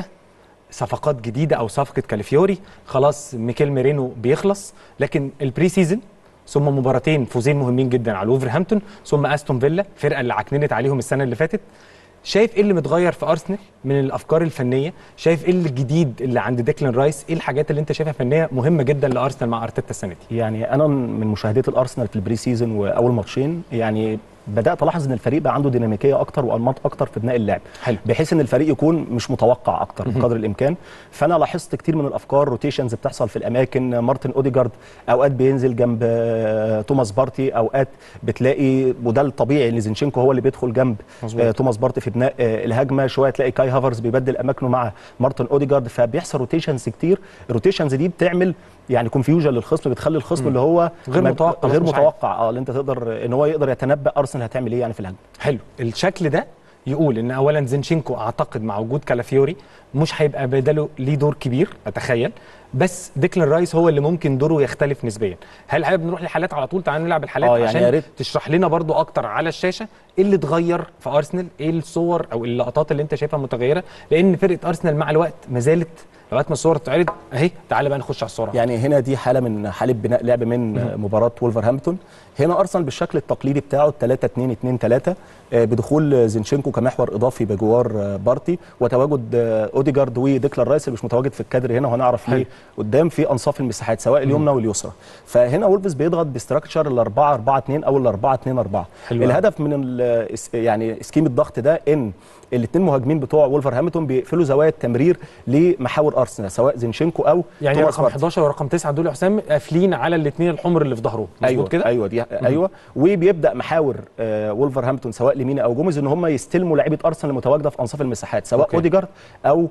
صفقات جديده او صفقه كاليفيوري خلاص ميكيل ميرينو بيخلص لكن البري سيزون ثم مباراتين فوزين مهمين جدا على وولفرهامبتون ثم استون فيلا الفرقه اللي عكننت عليهم السنه اللي فاتت شايف ايه اللي متغير في ارسنال من الافكار الفنيه شايف ايه الجديد اللي عند ديكلان رايس ايه الحاجات اللي انت شايفها فنيه مهمه جدا لارسنال مع ارتيتا السنه دي يعني انا من مشاهدات الارسنال في البري سيزون واول ماتشين يعني بدات الاحظ ان الفريق بقى عنده ديناميكيه اكتر وانماط اكتر في بناء اللعب حلو. بحيث ان الفريق يكون مش متوقع اكتر بقدر الامكان فانا لاحظت كتير من الافكار روتيشنز بتحصل في الاماكن مارتن اوديجارد اوقات بينزل جنب آه، توماس بارتي اوقات بتلاقي وده الطبيعي ان زينشينكو هو اللي بيدخل جنب مظبوط. آه، توماس بارتي في بناء آه، الهجمه شويه تلاقي كاي هافرز بيبدل اماكنه مع مارتن اوديجارد فبيحصل روتيشنز كتير الروتيشنز دي بتعمل يعني كونفيوجن للخصم بتخلي الخصم اللي هو غير ما- متوقع، غير مش عارف. متوقع اه اللي انت تقدر ان هو يقدر يتنبأ ارسنال هتعمل ايه يعني في الهجمه حلو الشكل ده يقول ان اولا زينشينكو اعتقد مع وجود كالافيوري مش هيبقى بداله ليه دور كبير اتخيل بس ديكلان رايس هو اللي ممكن دوره يختلف نسبيا هل حابب نروح للحالات على طول تعالى نلعب الحالات آه، يعني عشان يا ريت. تشرح لنا برضو اكتر على الشاشه ايه اللي اتغير في ارسنال ايه الصور او اللقطات اللي انت شايفها متغيره لان فرقه ارسنال مع الوقت ما زالت لغايه ما الصور تتعرض اهي تعالى بقى نخش على الصوره يعني هنا دي حاله من حاله بناء لعب من آه، مباراه وولفرهامبتون هنا ارسنال بالشكل التقليدي بتاعه 3 2 2 3 آه، بدخول آه، زينشينكو كمحور اضافي بجوار آه، بارتي وتواجد آه، اوديجارد وديكلان رايس اللي مش متواجد في الكادر هنا وهنعرف ليه قدام في انصاف المساحات سواء اليمنى واليسرى فهنا وولفز بيضغط باستراكشر ال 4 4 2 او ال 4 2 4 حلو أوي. الهدف من ال- اس- يعني سكيم الضغط ده ان الاثنين مهاجمين بتوع وولفرهامبتون بيقفلوا زوايا التمرير لمحاور ارسنال سواء زينشينكو او يعني توماس رقم بارتي. 11 ورقم 9 دول يا حسام قافلين على الاثنين الحمر اللي في ظهرهم مظبوط ايوه كده ايوه دي ايوه وبيبدا محاور آه وولفرهامبتون سواء لمينا او جوميز ان هم يستلموا لعيبه ارسنال المتواجده في انصاف المساحات سواء أوكي. اوديجارد او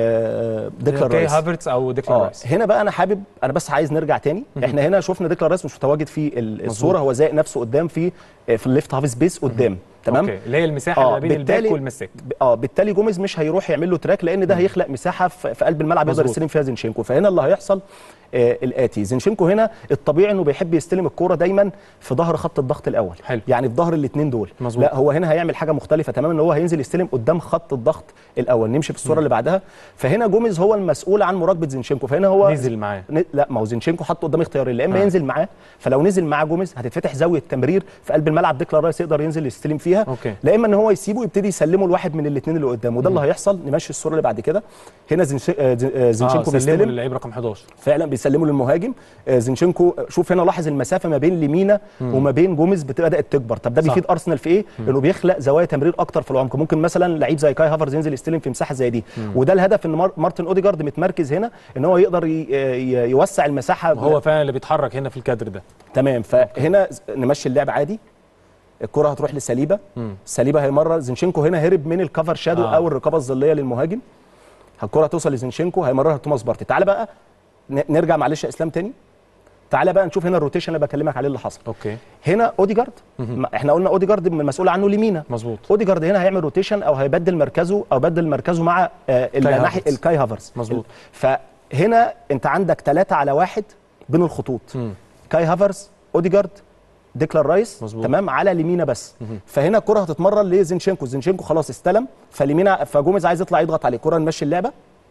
آه ديكلان كاي رايس هافرتس او ديكلان اه رايس هنا بقى انا حابب انا بس عايز نرجع تاني احنا هنا شفنا ديكلان رايس مش متواجد في ال- الصوره هو زائق نفسه قدام في آه، في الليفت هاف سبيس قدام تمام اوكي اللي هي المساحه اللي ما بين الباك والمساك ب- اه بالتالي جوميز مش هيروح يعمل له تراك لان ده هيخلق مساحه في في قلب الملعب يقدر مظبوط. يستلم فيها زينشينكو فهنا اللي هيحصل آه الاتي زينشينكو هنا الطبيعي انه بيحب يستلم الكوره دايما في ظهر خط الضغط الاول حلو. يعني في ظهر الاثنين دول مظبوط. لا هو هنا هيعمل حاجه مختلفه تماما ان هو هينزل يستلم قدام خط الضغط الاول نمشي في الصوره اللي بعدها فهنا جوميز هو المسؤول عن مراقبه زينشينكو فهنا هو نزل معاه ن- لا ما هو زينشينكو حط قدام اختيارين يا اما آه. ينزل معاه فلو نزل معاه جوميز هتتفتح زاويه تمرير في قلب الملعب ديكلان رايس يقدر ينزل يستلم فيها فيها أوكي. لا اما ان هو يسيبه يبتدي يسلمه لواحد من الاثنين اللي قدامه وده اللي هيحصل نمشي الصوره اللي بعد كده هنا زنش... آه، زن- آه، اه زينشينكو سلموا بيستلم للعيب رقم 11 فعلا بيسلموا للمهاجم آه، زينشينكو شوف هنا لاحظ المسافه ما بين ليمينا وما بين جوميز بتبقى بدات تكبر طب ده صح. بيفيد ارسنال في ايه انه بيخلق زوايا تمرير اكتر في العمق ممكن مثلا لعيب زي كاي هافرز ينزل يستلم في مساحه زي دي وده الهدف ان مار- مارتن اوديجارد متمركز هنا ان هو يقدر ي... ي... يوسع المساحه هو فعلا اللي بيتحرك هنا في الكادر ده تمام فهنا نمشي اللعب عادي الكره هتروح لسليبه سليبه هيمرر زينشينكو هنا هرب من الكفر شادو آه. آه. او الرقابه الظليه للمهاجم الكره هتوصل لزينشينكو هيمررها لتوماس بارتي تعالى بقى ن- نرجع معلش يا اسلام تاني تعالى بقى نشوف هنا الروتيشن اللي بكلمك عليه اللي حصل اوكي هنا اوديجارد ما- احنا قلنا اوديجارد من المسؤول عنه لمينا مظبوط اوديجارد هنا هيعمل روتيشن او هيبدل مركزه او بدل مركزه مع آه الناحيه هافرتز. الكاي هافرز مظبوط. فهنا انت عندك ثلاثة على واحد بين الخطوط مم. كاي هافرز اوديجارد ديكلان رايس مظبوط. تمام على ليمينا بس فهنا الكره هتتمرر لزينشينكو زينشينكو خلاص استلم فليمينا فجوميز عايز يطلع يضغط عليه كره نمشي اللعبه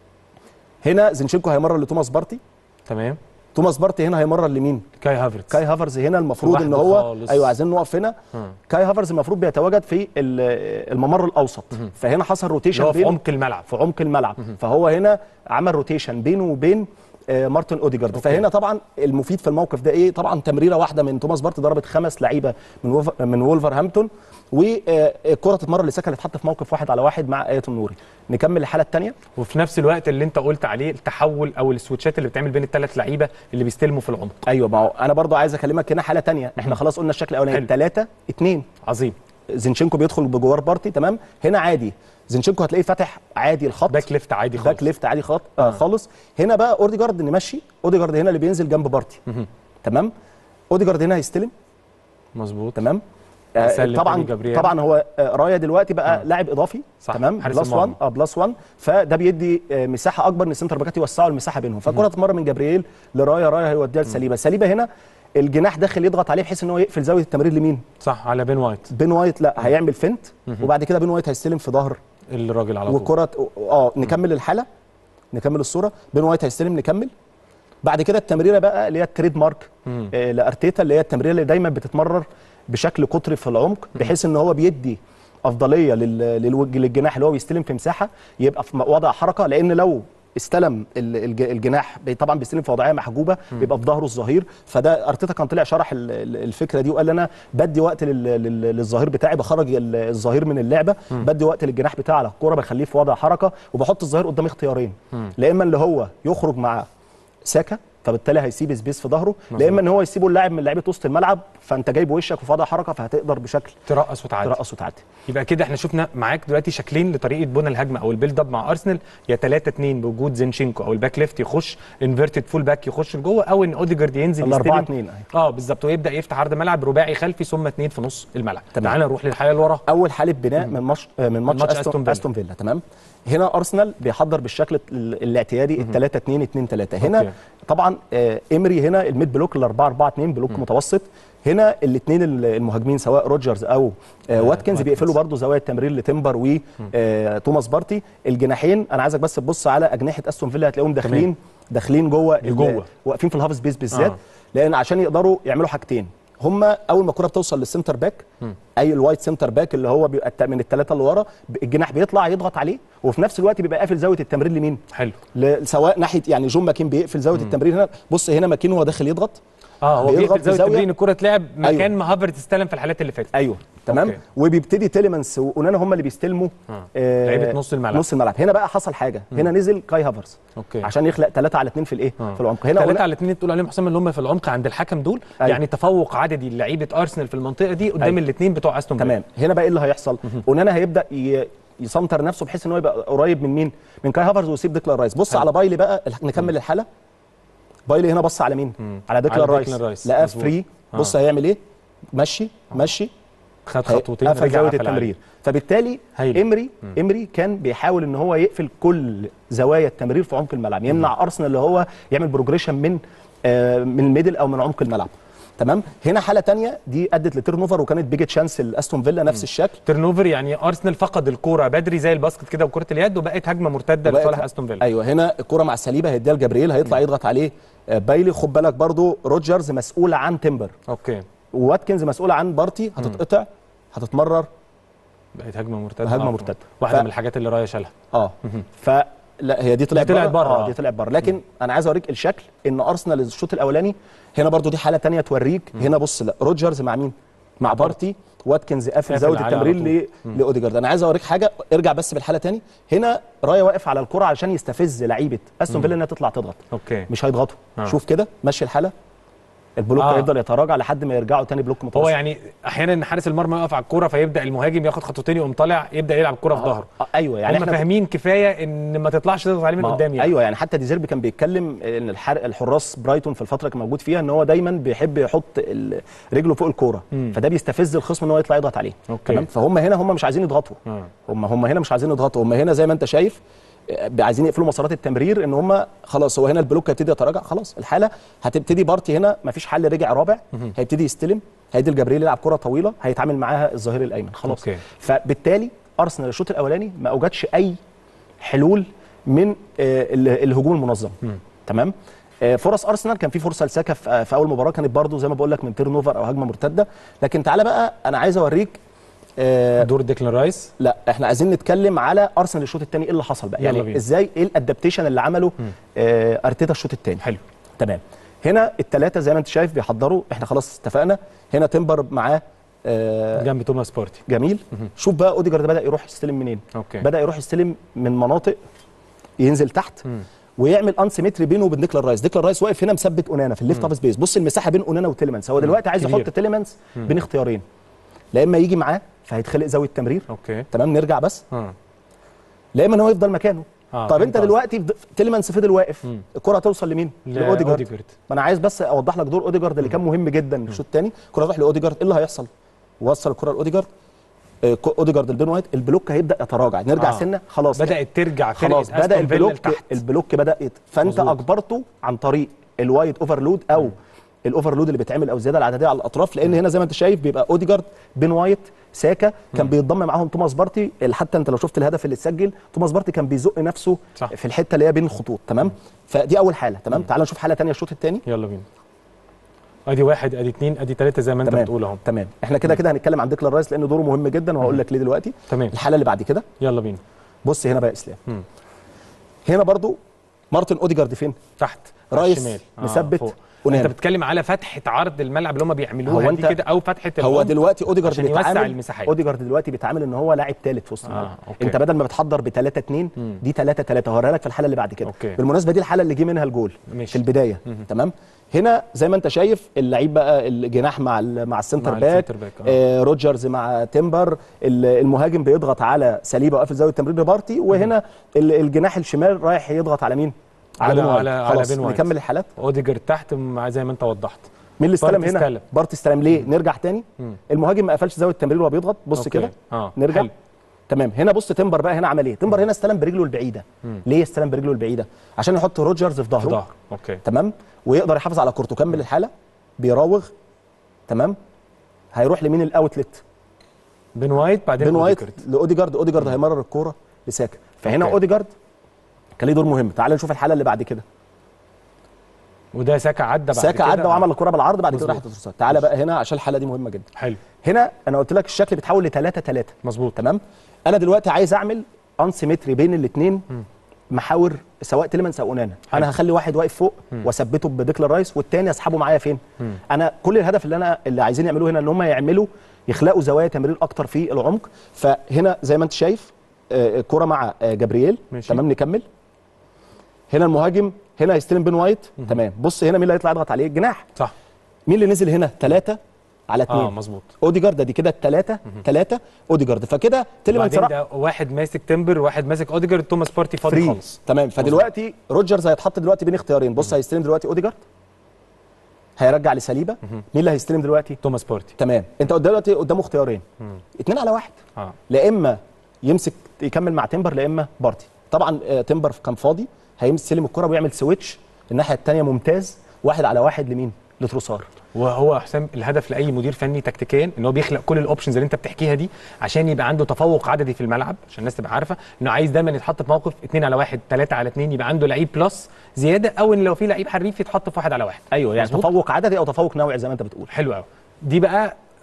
هنا زينشينكو هيمرر لتوماس بارتي تمام توماس بارتي هنا هيمرر لمين كاي هافرتز كاي هافرز هنا المفروض ان لوحده هو خالص. ايوه عايزين نقف هنا مم. كاي هافرز المفروض بيتواجد في ال- الممر الاوسط فهنا حصل اللي روتيشن هو في بينه عمق الملعب في عمق الملعب فهو هنا عمل روتيشن بينه وبين آه، مارتن اوديجارد فهنا طبعا المفيد في الموقف ده ايه طبعا تمريره واحده من توماس بارتي ضربت خمس لعيبه من وف... من وولفرهامبتون والكره تتمرر لسكه اللي اتحط في موقف واحد على واحد مع ايه النوري نكمل الحاله الثانيه وفي نفس الوقت اللي انت قلت عليه التحول او السويتشات اللي بتعمل بين الثلاث لعيبه اللي بيستلموا في العمق ايوه ما هو انا برضو عايز اكلمك هنا حاله ثانيه احنا خلاص قلنا الشكل الاولاني حلو. 3 2 عظيم زينشينكو بيدخل بجوار بارتي تمام هنا عادي زينشينكو هتلاقيه فاتح عادي الخط باك ليفت عادي خالص باك ليفت عادي خالص آه خالص هنا بقى اوديجارد نمشي اوديجارد هنا اللي بينزل جنب بارتي تمام اوديجارد هنا هيستلم مظبوط تمام آه هيسلم طبعا تاني جابرييل. طبعا هو آه رايا دلوقتي بقى لاعب اضافي صح، تمام حارس بلس 1 المرمى. اه بلس 1 فده بيدي آه مساحه اكبر ان السنتر باكات يوسعوا المساحه بينهم فالكره تتمرر من جابرييل لرايا رايا هيوديها لسليبه سليبه هنا الجناح داخل يضغط عليه بحيث ان هو يقفل زاويه التمرير لمين صح على بين وايت بين وايت لا هيعمل فنت وبعد كده بين وايت هيستلم في ظهر الراجل على طول والكره اه نكمل الحاله نكمل الصوره بين وايت هيستلم نكمل بعد كده التمريره بقى اللي هي التريد مارك مم. آه لارتيتا اللي هي التمريره اللي دايما بتتمرر بشكل قطري في العمق بحيث ان هو بيدي افضليه لل- للوج- للجناح اللي هو بيستلم في مساحه يبقى في وضع حركه لان لو استلم ال- الج- الجناح بي- طبعا بيستلم في وضعيه محجوبه بيبقى في ظهره الظهير فده ارتيتا كان طلع شرح ال- ال- الفكره دي وقال انا بدي وقت لل- لل- للظهير بتاعي بخرج ال- الظهير من اللعبه بدي وقت للجناح بتاعي على الكوره بخليه في وضع حركه وبحط الظهير قدام اختيارين لا اما اللي هو يخرج مع ساكا فبالتالي هيسيب سبيس في ظهره لا اما ان هو يسيبه اللاعب من لعيبه وسط الملعب فانت جايب وشك وفي وضع حركه فهتقدر بشكل ترقص وتعدي ترقص وتعدي يبقى كده احنا شفنا معاك دلوقتي شكلين لطريقه بنى الهجمه او البيلد اب مع ارسنال يا 3 2 بوجود زينشينكو او الباك ليفت يخش انفيرتد فول باك يخش لجوه او ان اوديجارد ينزل الأربعة يستلم. اتنين، أيوة. اه بالظبط ويبدا يفتح عرض ملعب رباعي خلفي ثم اثنين في نص الملعب تمام. تعالى نروح للحاله اللي وراها اول حاله بناء من ماتش آه، من ماتش ماتش استون, أستون فيلا. استون فيلا تمام هنا ارسنال بيحضر بالشكل ال- الاعتيادي ال 3 2 2 3 هنا أوكي. طبعا آه، امري هنا الميد بلوك ال 4 4 2 بلوك متوسط هنا الاثنين المهاجمين سواء روجرز او آه، واتكنز واتكنز. بيقفلوا برضو زوايا التمرير لتمبر وتوماس بارتي الجناحين انا عايزك بس تبص على اجنحه استون فيلا هتلاقيهم داخلين داخلين جوه ال- لجوه. واقفين في الهاف سبيس بالذات آه. لان عشان يقدروا يعملوا حاجتين هم اول ما الكره بتوصل للسنتر باك اي الوايت سنتر باك اللي هو بيبقى الت- من الثلاثه اللي ورا ب- الجناح بيطلع يضغط عليه وفي نفس الوقت بيبقى قافل زاويه التمرير لمين حلو ل- سواء ناحيه يعني جون ماكين بيقفل زاويه التمرير هنا بص هنا ماكين وهو داخل يضغط اه هو بيضغط بيقفل زاويه بزاوية- تمرين الكره تلعب مكان أيوه. ما هافرت استلم في الحالات اللي فاتت ايوه تمام أوكي. وبيبتدي تيليمانس واونانا هم اللي بيستلموا آه. لعيبة نص الملعب. نص الملعب هنا بقى حصل حاجه هنا نزل كاي هافرز أوكي. عشان يخلق 3 على 2 في الايه آه. في العمق هنا ثلاثة أونا- على اثنين بتقول عليهم حسام اللي هم في العمق عند الحكم دول أيوه. يعني تفوق عددي لعيبه ارسنال في المنطقه دي قدام أيوه. الاثنين بتوع استون فيلا تمام هنا بقى ايه اللي هيحصل اونانا هيبدا ي... يسنتر نفسه بحيث ان هو يبقى قريب من مين من كاي هافرز ويسيب ديكلان رايس بص حلو. على بايلي بقى الح- نكمل الحاله بايلي هنا بص على مين على ديكلان على رايس, ديكلان رايس. لقاه مظبوط. فري آه. بص هيعمل ايه مشي مشي خد هي- خطوتين قفل رجع زاويه قفل التمرير عادي. فبالتالي هايل. امري امري كان بيحاول ان هو يقفل كل زوايا التمرير في عمق الملعب يمنع ارسنال اللي هو يعمل بروجريشن من آه من الميدل او من عمق الملعب تمام هنا حاله تانية دي ادت لتيرن اوفر وكانت بيج تشانس لاستون فيلا نفس الشكل تيرن اوفر يعني ارسنال فقد الكوره بدري زي الباسكت كده وكره اليد وبقت هجمه مرتده وبقت- لصالح استون فيلا ايوه هنا الكره مع سليبه هيديها لجبريل هيطلع يضغط عليه آه، بايلي خد بالك برضو روجرز مسؤول عن تمبر اوكي وواتكنز مسؤول عن بارتي هتتقطع هتتمرر بقت هجمه مرتده هجمة آه. مرتدة. واحده ف- من الحاجات اللي رايه شالها اه فلا هي دي طلعت دي طلعت بره بره، اه آه. دي طلعت بره لكن انا عايز اوريك الشكل ان ارسنال الشوط الاولاني هنا برضو دي حاله تانية توريك هنا بص لا روجرز مع مين مع بارتي واتكنز قافل قافل زاويه عليه على التمرير ل- لاوديجارد انا عايز اوريك حاجه ارجع بس بالحاله تاني هنا رايا واقف على الكره علشان يستفز لعيبه استون فيلا انها تطلع تضغط اوكي مش هيضغطوا آه. شوف كده ماشي الحاله البلوك آه. هيفضل يتراجع لحد ما يرجعوا تاني بلوك متوسط هو يعني احيانا حارس المرمى يقف على الكوره فيبدا المهاجم ياخد خطوتين يقوم طالع يبدا يلعب الكوره في ظهره آه، ايوه يعني يعني هم احنا فاهمين كفايه ان ما تطلعش تضغط عليه من ما- قدام يعني ايوه يعني حتى ديزيربي كان بيتكلم ان الحر... الحراس برايتون في الفتره اللي كان موجود فيها ان هو دايما بيحب يحط ال- رجله فوق الكوره مم. فده بيستفز الخصم ان هو يطلع يضغط عليه أوكي. تمام فهم هنا هم مش عايزين يضغطوا آه. هم هم هنا مش عايزين يضغطوا هم هنا زي ما انت شايف آه، عايزين يقفلوا مسارات التمرير ان هم خلاص هو هنا البلوك هيبتدي يتراجع خلاص الحاله هتبتدي بارتي هنا مفيش حل رجع رابع هيبتدي يستلم هيدي الجبريل يلعب كره طويله هيتعامل معاها الظهير الايمن خلاص أوكي. فبالتالي ارسنال الشوط الاولاني ما اوجدش اي حلول من آه، ال- الهجوم المنظم تمام آه، فرص ارسنال كان في فرصه لساكا في آه، في اول مباراه كانت برضو زي ما بقول لك من تيرن اوفر او هجمه مرتده لكن تعالى بقى انا عايز اوريك آه، دور ديكلان رايس لا احنا عايزين نتكلم على ارسنال الشوط الثاني ايه اللي حصل بقى يلا يعني بينا. ازاي ايه الادابتيشن اللي عمله آه، ارتيتا الشوط الثاني حلو تمام هنا الثلاثه زي ما انت شايف بيحضروا احنا خلاص اتفقنا هنا تمبر معاه آه، جنب توماس بارتي جميل شوف بقى اوديجارد بدا يروح يستلم منين اوكي بدا يروح يستلم من مناطق ينزل تحت ويعمل انسيمتري بينه وبين ديكلان رايس ديكلان رايس واقف هنا مثبت اونانا في الليفت اوف سبيس بص المساحه بين اونانا وتيليمانس هو دلوقتي عايز كبير. يحط تيليمانس بين اختيارين لا اما يجي معاه فهيتخلق زاويه تمرير اوكي تمام نرجع بس اه لا اما ان هو يفضل مكانه آه، طب فهمت انت قصدك. دلوقتي فض- تيليمانس فضل واقف الكره هتوصل لمين لاوديجارد لأوديجارد. ما انا عايز بس اوضح لك دور اوديجارد اللي كان مهم جدا الشوط الثاني الكره تروح لاوديجارد ايه اللي هيحصل وصل الكره لاوديجارد آه، كو- اوديجارد البين وايت البلوك هيبدا يتراجع نرجع آه. سنه خلاص بدات ترجع فرقه خلاص بدا أستون فيلا البلوك لتحت. البلوك بدا يت... فانت مظبوط. اجبرته عن طريق الوايد اوفرلود او الاوفرلود اللي بيتعمل او الزياده العدديه على الاطراف لان هنا زي ما انت شايف بيبقى اوديجارد بين وايت ساكا كان بيتضم معاهم توماس بارتي حتى انت لو شفت الهدف اللي اتسجل توماس بارتي كان بيزق نفسه صح. في الحته اللي هي بين الخطوط تمام فدي اول حاله تمام تعال نشوف حاله ثانيه الشوط الثاني يلا بينا ادي واحد ادي اثنين ادي ثلاثه زي ما انت تمام بتقول اهو تمام احنا كده كده هنتكلم عن ديكلان رايس لان دوره مهم جدا وهقول لك ليه دلوقتي تمام الحاله اللي بعد كده يلا بينا بص هنا بقى يا اسلام مم. هنا برضو مارتن اوديجارد فين تحت على رايس الشمال. مثبت فوق. ونام. انت بتتكلم على فتحه عرض الملعب اللي هم بيعملوها هو دي أنت- كده او فتحه هو العمق دلوقتي اوديجارد عشان يوسع بيتعامل المساحات. اوديجارد دلوقتي بيتعامل ان هو لاعب ثالث في وسط آه، الملعب أوكي. انت بدل ما بتحضر ب 3 2 دي 3 3 هوريها لك في الحاله اللي بعد كده أوكي. بالمناسبه دي الحاله اللي جه منها الجول ماشي. في البدايه تمام هنا زي ما انت شايف اللعيب بقى الجناح مع ال- مع السنتر مع باك, السنتر باك، آه. آه روجرز مع تيمبر ال- المهاجم بيضغط على سليبه وقافل زاويه تمرير بارتي وهنا ال- الجناح الشمال رايح يضغط على مين على- بين وايت. على- على خلاص بين وايت. نكمل الحالات اوديجارد تحت مع زي ما انت وضحت مين اللي استلم بارتي هنا استلم. بارتي استلم ليه نرجع تاني المهاجم ما قفلش زاويه التمرير وهو بيضغط بص أوكي. كده اه نرجع حلو. تمام هنا بص تمبر بقى هنا عمل ايه تمبر هنا استلم برجله البعيده ليه استلم برجله البعيده عشان يحط روجرز في ظهره في ظهر اوكي تمام ويقدر يحافظ على كورته كمل الحاله بيراوغ تمام هيروح لمين الاوتلت بين وايت بعدين بين وايت أوديجارد. لاوديجارد اوديجارد هيمرر الكوره لساكا فهنا أوكي. اوديجارد كان ليه دور مهم تعال نشوف الحاله اللي بعد كده وده ساكا عدى بعد ساكا كده. عدى وعمل الكوره بالعرض بعد كده مظبوط. راحت الترسات تعالى بقى هنا عشان الحاله دي مهمه جدا حلو هنا انا قلت لك الشكل بيتحول ل 3 3 مظبوط تمام انا دلوقتي عايز اعمل انسيمتري بين الاثنين محاور سواء تيلمانس او اونانا انا هخلي واحد واقف فوق واثبته بديكلان رايس والتاني اسحبه معايا فين انا كل الهدف اللي انا اللي عايزين يعملوه هنا ان هم يعملوا يخلقوا زوايا تمرير اكتر في العمق فهنا زي ما انت شايف آه، الكره مع آه، جبريل ماشي. تمام نكمل هنا المهاجم هنا هيستلم بين وايت تمام بص هنا مين اللي هيطلع يضغط عليه الجناح صح مين اللي نزل هنا ثلاثة على اثنين اه مظبوط اوديجارد دي كده الثلاثه ثلاثه اوديجارد فكده تيلمانس وبعدين راح ده واحد ماسك تمبر واحد ماسك اوديجارد توماس بارتي فاضي فري خالص تمام فدلوقتي روجرز هيتحط دلوقتي بين اختيارين بص هيستلم دلوقتي اوديجارد هيرجع لسليبه مين اللي هيستلم دلوقتي توماس بارتي تمام انت قدام دلوقتي قدامه اختيارين اتنين على واحد اه لا اما يمسك يكمل مع تمبر لا اما بارتي طبعا آه، تمبر كان فاضي هيستلم الكره ويعمل سويتش الناحيه الثانيه ممتاز واحد على واحد لمين لتروسار وهو حسام الهدف لاي مدير فني تكتيكيا ان هو بيخلق كل الاوبشنز اللي انت بتحكيها دي عشان يبقى عنده تفوق عددي في الملعب عشان الناس تبقى عارفه انه عايز دايما يتحط في موقف 2 على 1 3 على 2 يبقى عنده لعيب بلس زياده او ان لو في لعيب حريف يتحط في 1 على 1 ايوه يعني مظبوط؟ تفوق عددي او تفوق نوعي زي ما انت بتقول حلو قوي دي بقى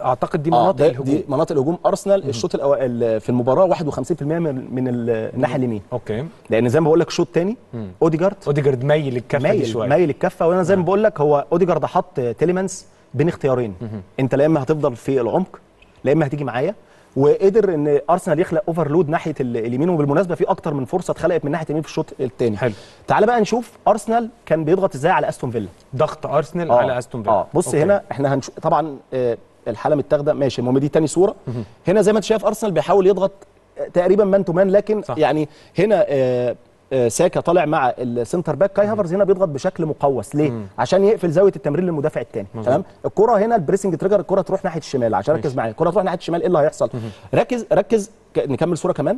اعتقد دي آه مناطق ده الهجوم دي مناطق الهجوم ارسنال الشوط الأول في المباراه 51% من, من ال- الناحيه اليمين اوكي لان زي ما بقول لك الشوط الثاني اوديجارد اوديجارد ميل الكفه دي مايل شويه مايل الكفه وانا زي ما بقول لك هو اوديجارد حط تيليمانس بين اختيارين انت لا اما هتفضل في العمق لا اما هتيجي معايا وقدر ان ارسنال يخلق اوفرلود ناحيه ال- اليمين وبالمناسبه في اكتر من فرصه اتخلقت من ناحيه اليمين في الشوط الثاني حلو. تعال بقى نشوف ارسنال كان بيضغط ازاي على استون فيلا ضغط ارسنال على استون فيلا اه بص أوكي. هنا احنا هنشوف طبعا آه، الحاله متاخده ماشي المهم دي تاني صوره هنا زي ما انت شايف ارسنال بيحاول يضغط آه، تقريبا مان تو مان لكن صح. يعني هنا آه، آه، ساكا طالع مع السنتر باك كاي هافرز هنا بيضغط بشكل مقوس ليه عشان يقفل زاويه التمرير للمدافع الثاني تمام الكره هنا البريسنج تريجر الكره تروح ناحيه الشمال عشان ركز معايا الكره تروح ناحيه الشمال ايه اللي هيحصل ركز ركز ك- نكمل صوره كمان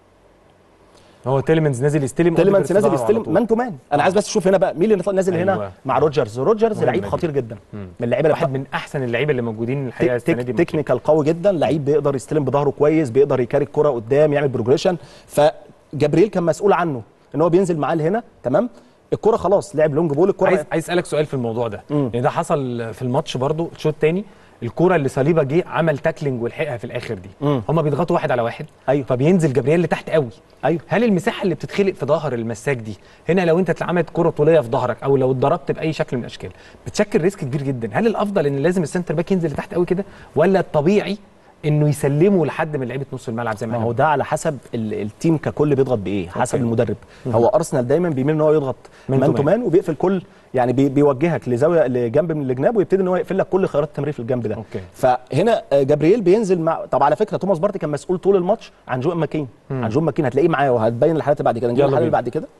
هو تيلمنز نازل يستلم تيليمانس أوديجارد في نازل ظهره على يستلم طول. مان تو مان انا عايز بس اشوف هنا بقى مين اللي نازل أيوة. هنا مع روجرز روجرز مهمة لعيب دي. خطير جدا من اللعيبه اللي واحد من احسن اللعيبه اللي موجودين الحقيقه تك السنه دي تك تكنيكال قوي جدا لعيب بيقدر يستلم بظهره كويس بيقدر يكاري الكره قدام يعمل بروجريشن فجبريل كان مسؤول عنه ان هو بينزل معاه لهنا تمام الكره خلاص لعب لونج بول الكره عايز عايز اسالك سؤال في الموضوع ده مم. لان ده حصل في الماتش برضو الشوط الثاني الكوره اللي صليبه جه عمل تاكلينج ولحقها في الاخر دي مم. هما بيضغطوا واحد على واحد أيوه. فبينزل جبريل لتحت قوي ايوه هل المساحه اللي بتتخلق في ظهر المساك دي هنا لو انت اتعملت كره طوليه في ظهرك او لو اتضربت باي شكل من الاشكال بتشكل ريسك كبير جدا هل الافضل ان لازم السنتر باك ينزل لتحت قوي كده ولا الطبيعي انه يسلمه لحد من لعيبه نص الملعب زي ما ما احنا هو ده على حسب ال- التيم ككل بيضغط بايه حسب المدرب هو ارسنال دايما بيميل ان هو يضغط مان مان تو تو مان وبيقفل كل يعني بي بيوجهك لزاويه لجنب من الجناب ويبتدي ان هو يقفل لك كل خيارات التمرير في الجنب ده أوكي. فهنا آه، جابرييل بينزل مع طب على فكره توماس بارتي كان مسؤول طول الماتش عن جون ماكين عن جون ماكين هتلاقيه معايا وهتبين الحالات اللي بعد كده نجيب يلا الحاله اللي بينا. بعد كده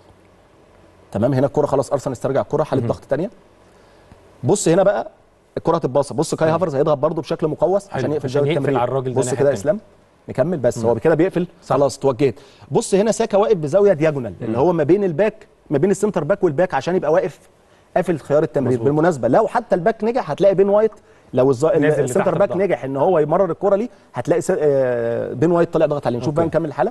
تمام هنا الكره خلاص ارسنال استرجع الكره حاله ضغط ثانيه بص هنا بقى الكره هتتباصى بص كاي هافرز هيضغط برده بشكل مقوس عشان حلو، يقفل عشان زاويه يقفل التمرير على الراجل ده بص ناحية كده يا تانية. اسلام نكمل بس هو كده بيقفل خلاص توجهت بص هنا ساكا واقف بزاويه دياجونال اللي هو ما بين الباك ما بين السنتر باك والباك عشان يبقى واقف قافل خيار التمرير مظبوط. بالمناسبه لو حتى الباك نجح هتلاقي بين وايت لو الز... نازل السنتر لتحت باك الضغط. نجح ان هو يمرر الكره ليه هتلاقي س... آه، بين وايت طلع ضغط عليه نشوف أوكي. بقى نكمل الحلقه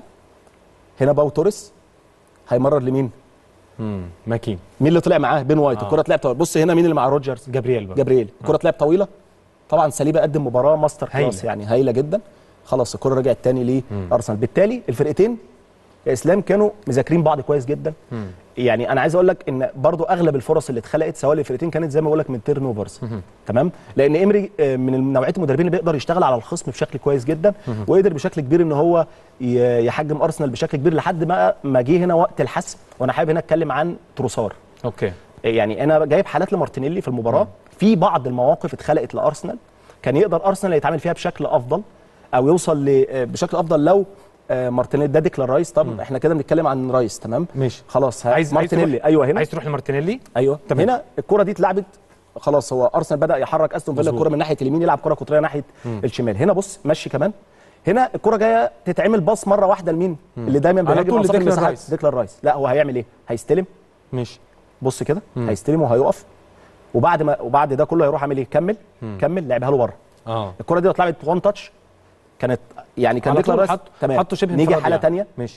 هنا باو توريس هيمرر لمين امم ماكين مين اللي طلع معاه بين وايت آه. الكره طلعت طويلة. بص هنا مين اللي مع روجرز جابرييل بقى جبريل الكره طلعت طويله طبعا سليبه قدم مباراه ماستر هايلة. كلاس يعني هايله جدا خلاص الكره رجعت تاني لارسنال بالتالي الفرقتين يا اسلام كانوا مذاكرين بعض كويس جدا يعني انا عايز اقول لك ان برضو اغلب الفرص اللي اتخلقت سواء للفرقتين كانت زي ما بقول لك من تيرن اوفرز تمام لان امري آه، من نوعيه المدربين اللي بيقدر يشتغل على الخصم بشكل كويس جدا وقدر بشكل كبير ان هو ي- يحجم ارسنال بشكل كبير لحد ما ما جه هنا وقت الحسم وانا حابب هنا اتكلم عن تروسار اوكي يعني انا جايب حالات لمارتينيلي في المباراه في بعض المواقف اتخلقت لارسنال كان يقدر ارسنال يتعامل فيها بشكل افضل او يوصل ل- بشكل افضل لو آه، مارتينيلي ده ديكلان رايس طب احنا كده بنتكلم عن رايس تمام ماشي خلاص ها- عايز مارتينيلي عايز تروح- ايوه هنا عايز تروح لمارتينيلي ايوه تمام. هنا الكره دي اتلعبت خلاص هو ارسنال بدا يحرك استون فيلا مظبوط. الكره من ناحيه اليمين يلعب كره قطريه ناحيه الشمال هنا بص مشي كمان هنا الكره جايه تتعمل باص مره واحده لمين اللي دايما على بيهاجم طول أنصاف لديكلان المساحات. رايس. ديكلان رايس لا هو هيعمل ايه هيستلم ماشي بص كده هيستلم وهيقف وبعد ما وبعد ده كله هيروح عامل ايه كمل كمل لعبها له بره اه الكره دي لو اتلعبت وان تاتش كانت يعني كان على ديكلان طول رايس حط تمام حطوا شبه نيجي انفراد حاله يعني. ثانيه ماشي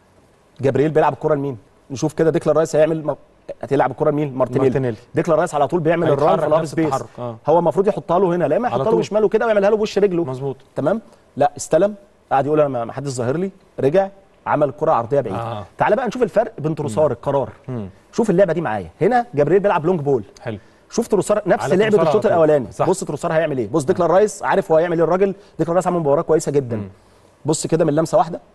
جبريل بيلعب الكره لمين نشوف كده ديكلان رايس هيعمل م... هتلعب الكره لمين مارتينيلي مارتينيلي. ديكلان رايس على طول بيعمل الران هيتحرك في الهاف نفس سبيس التحرك، آه. هو المفروض يحطها له هنا لا اما على يحطها له طول. بشماله كده ويعملها له بوش رجله مظبوط تمام لا استلم قعد يقول انا ما ما حدش ظاهر لي رجع عمل كره عرضيه بعيد آه. تعال بقى نشوف الفرق بين تروسار القرار شوف اللعبه دي معايا هنا جبريل بيلعب لونج بول حلو شوف تروسار نفس على لعبه تروسار الشوط على طول. الاولاني صح. بص تروسار هيعمل ايه بص ديكلان رايس عارف هو هيعمل ايه الراجل ديكلان رايس عمل مباراه كويسه جدا بص كده من لمسه واحده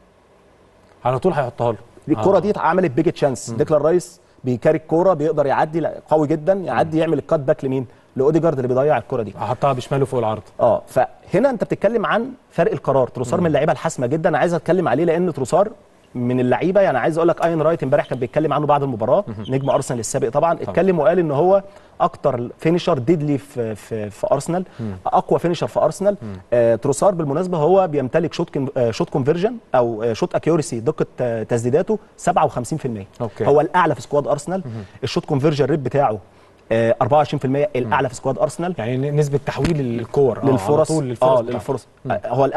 على طول هيحطها له دي الكره آه. دي عملت بيج تشانس ديكلان رايس بيكاري الكوره بيقدر يعدي لا، قوي جدا يعدي يعمل الكات باك لمين لاوديجارد اللي بيضيع الكره دي هحطها بشماله فوق العرض اه فهنا انت بتتكلم عن فرق القرار تروسار من اللعيبه الحاسمه جدا انا عايز اتكلم عليه لان تروسار من اللعيبه يعني عايز اقول لك اين رايت امبارح كان بيتكلم عنه بعد المباراه نجم ارسنال السابق طبعا اتكلم وقال ان هو اكتر فينيشر ديدلي في في, في ارسنال اقوى فينيشر في ارسنال آه تروسار بالمناسبه هو بيمتلك شوت كن- آه شوت كونفرجن او آه شوت اكيورسي دقه آه تسديداته 57% أوكي. هو الاعلى في سكواد ارسنال الشوت كونفرجن ريت بتاعه آه 24% الاعلى في سكواد ارسنال يعني نسبه تحويل الكور آه، على للفرص طول للفرص اه بتاعته. للفرص آه، هو الاعلى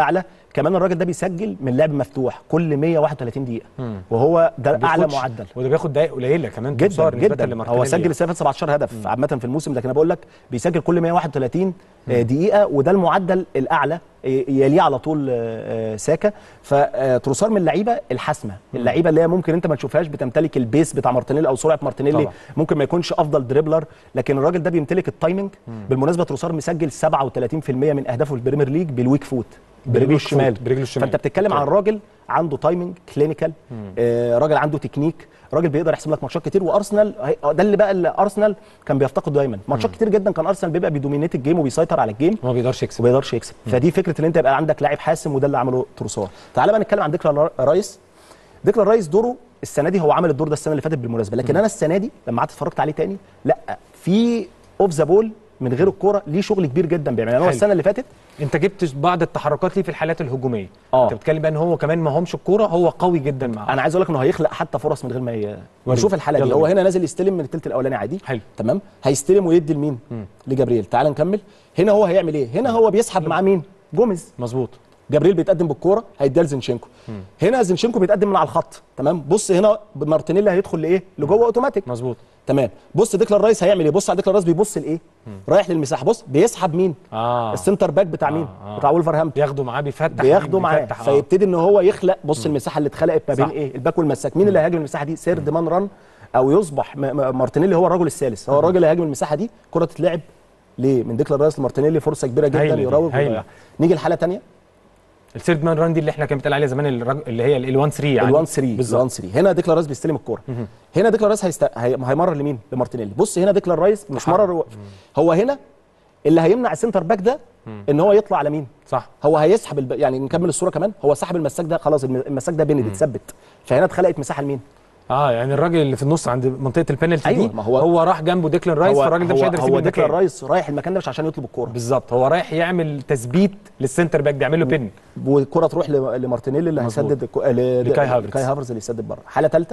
كمان الراجل ده بيسجل من لعب مفتوح كل 131 دقيقه مم. وهو ده اعلى بياخدش- معدل وده بياخد دقايق قليله كمان جدا تنصار نسبة جدا لمارتينيلي هو سجل السنه اللي فاتت 17 هدف عامه في الموسم لكن انا بقول لك بيسجل كل 131 دقيقه وده المعدل الاعلى آه، يليه على طول آه، آه، ساكا فتروسار من اللعيبه الحاسمه اللعيبه اللي هي ممكن انت ما تشوفهاش بتمتلك البيس بتاع مارتينيلي او سرعه مارتينيلي طبعا. ممكن ما يكونش افضل دريبلر لكن الراجل ده بيمتلك التايمنج بالمناسبه تروسار مسجل 37% من اهدافه في البريمير ليج بالويك فوت برجله بالويك الشمال فوت، برجله الشمال. فانت بتتكلم أوكي. عن راجل عنده تايمنج كلينيكال آه راجل عنده تكنيك راجل بيقدر يحسم لك ماتشات كتير وارسنال هي- ده اللي بقى اللي ارسنال كان بيفتقده دايما ماتشات كتير جدا كان ارسنال بيبقى بيدومينيت الجيم وبيسيطر على الجيم هو ما بيقدرش يكسب وما يقدرش يكسب فدي فكره ان انت يبقى عندك لاعب حاسم وده اللي عمله تروسار تعال بقى نتكلم عن ديكلان رايس ديكلان رايس دوره السنه دي هو عمل الدور ده السنه اللي فاتت بالمناسبه لكن انا السنه دي لما قعدت اتفرجت عليه تاني لا في اوف ذا بول من غير الكوره ليه شغل كبير جدا بيعمل يعني هو حلو. السنه اللي فاتت انت جبت بعض التحركات ليه في الحالات الهجوميه آه. انت بتتكلم بقى ان هو كمان ما همش الكوره هو قوي جدا معاه انا عايز اقول لك انه هيخلق حتى فرص من غير ما ي... وريني. نشوف الحاله دي يلا هو بينا. هنا نازل يستلم من الثلث الاولاني عادي حلو. تمام هيستلم ويدي لمين لجبريل تعال نكمل هنا هو هيعمل ايه هنا هو بيسحب مع مين جوميز مظبوط جبريل بيتقدم بالكوره هيديها لزنشينكو هنا زنشينكو بيتقدم من على الخط تمام بص هنا مارتينيلي هيدخل لايه لجوه اوتوماتيك مظبوط تمام بص ديكلان رايس هيعمل ايه بص على ديكلان رايس بيبص لايه رايح للمساحه بص بيسحب مين اه السنتر باك بتاع مين آه. بتاع ولفرهامبتون بياخده معاه بيفتح بياخده معاه بيفتح، آه. فيبتدي ان هو يخلق بص المساحه اللي اتخلقت ما بين صح. ايه الباك والمساك مين اللي هيهاجم المساحه دي سيرد مان ران او يصبح م- م- مارتينيلي هو الرجل الثالث هو الراجل اللي هيهاجم المساحه دي كره تتلعب ليه من ديكلان رايس لمارتينيلي فرصه كبيره جدا هايلة دي، يراوغ هايلة. ويضيعها. نيجي لحاله ثانيه الثيرد مان ران دي اللي احنا كان بيتقال عليها زمان الرج... اللي هي ال 1 3 يعني ال1 3 بالظبط ال1 3 هنا ديكلان رايس بيستلم الكوره هنا ديكلان رايس هيست... هي... هيمرر لمين لمارتينيلي بص هنا ديكلان رايس مش تحرك. مرر هو هنا اللي هيمنع السنتر باك ده ان هو يطلع على مين صح هو هيسحب الب... يعني نكمل الصوره كمان هو سحب المساك ده خلاص الم- المساك ده بيند اتثبت فهنا اتخلقت مساحه لمين اه يعني الراجل اللي في النص عند منطقه البنالتي أيوة، دي ما هو- هو راح جنبه ديكلان رايس هو فالراجل ده مش هو- قادر يسيب هو ديكلان المكان رايس رايح المكان ده مش عشان يطلب الكوره بالظبط هو رايح يعمل تثبيت للسنتر باك بيعمل له بين والكره تروح ل- لمارتينيلي اللي مظبوط. هيسدد الكو... ل... لكاي هافرتز. كاي هافرز اللي يسدد بره حاله ثالثه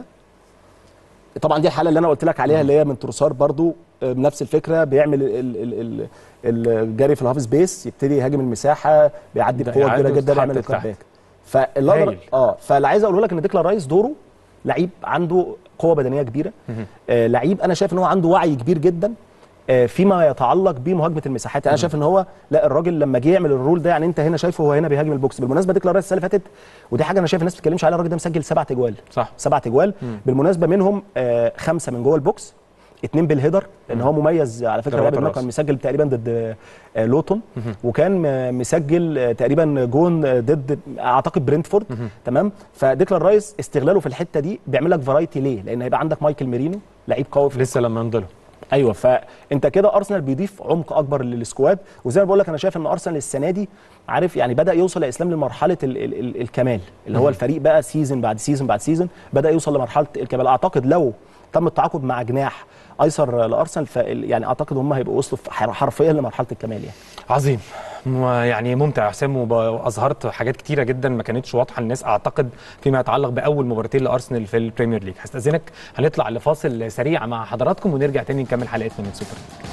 طبعا دي الحاله اللي انا قلت لك عليها اللي هي من تروسار برضو آه، بنفس الفكره بيعمل ال- ال- ال- الجري في الهاف سبيس يبتدي يهاجم المساحه بيعدي ده بقوه كبيره يعدي جدا ويتحط يعمل لتحت. الكات باك فاللي أقدر- هايل. اه فاللي عايز اقوله لك ان ديكلان رايس دوره لعيب عنده قوه بدنيه كبيره آه لعيب انا شايف ان هو عنده وعي كبير جدا آه، فيما يتعلق بمهاجمه المساحات انا شايف ان هو لا الراجل لما جه يعمل الرول ده يعني انت هنا شايفه هو هنا بيهاجم البوكس بالمناسبه ديكلان رايس السنه اللي فاتت ودي حاجه انا شايف الناس ما بتتكلمش عليها الراجل ده مسجل سبع تجوال صح سبع تجوال بالمناسبه منهم آه خمسه من جوه البوكس اتنين بالهيدر لان هو مميز على فكره ضربات لاعب إنه الراس. كان مسجل تقريبا ضد آه لوتون وكان م- مسجل آه تقريبا جون آه، ضد اعتقد برنتفورد تمام فديكلان رايس استغلاله في الحته دي بيعمل لك فرايتي ليه؟ لان هيبقى عندك مايكل ميرينو لعيب قوي في لسه لما ينضله ايوه فانت كده ارسنال بيضيف عمق اكبر للسكواد وزي ما بقول لك انا شايف ان ارسنال السنه دي عارف يعني بدا يوصل يا اسلام لمرحله ال ال ال الكمال اللي هو الفريق بقى سيزون بعد سيزون بعد سيزون بدا يوصل لمرحله الكمال اعتقد لو تم التعاقد مع جناح ايسر لارسنال ف يعني اعتقد هم هيبقوا وصلوا في- حرفيا لمرحله الكمال يعني عظيم م- يعني ممتع يا حسام وب- واظهرت حاجات كتيره جدا ما كانتش واضحه للناس اعتقد فيما يتعلق باول مباراتين لارسنال في البريمير ليج هستاذنك هنطلع لفاصل سريع مع حضراتكم ونرجع تاني نكمل حلقتنا من سوبر ليج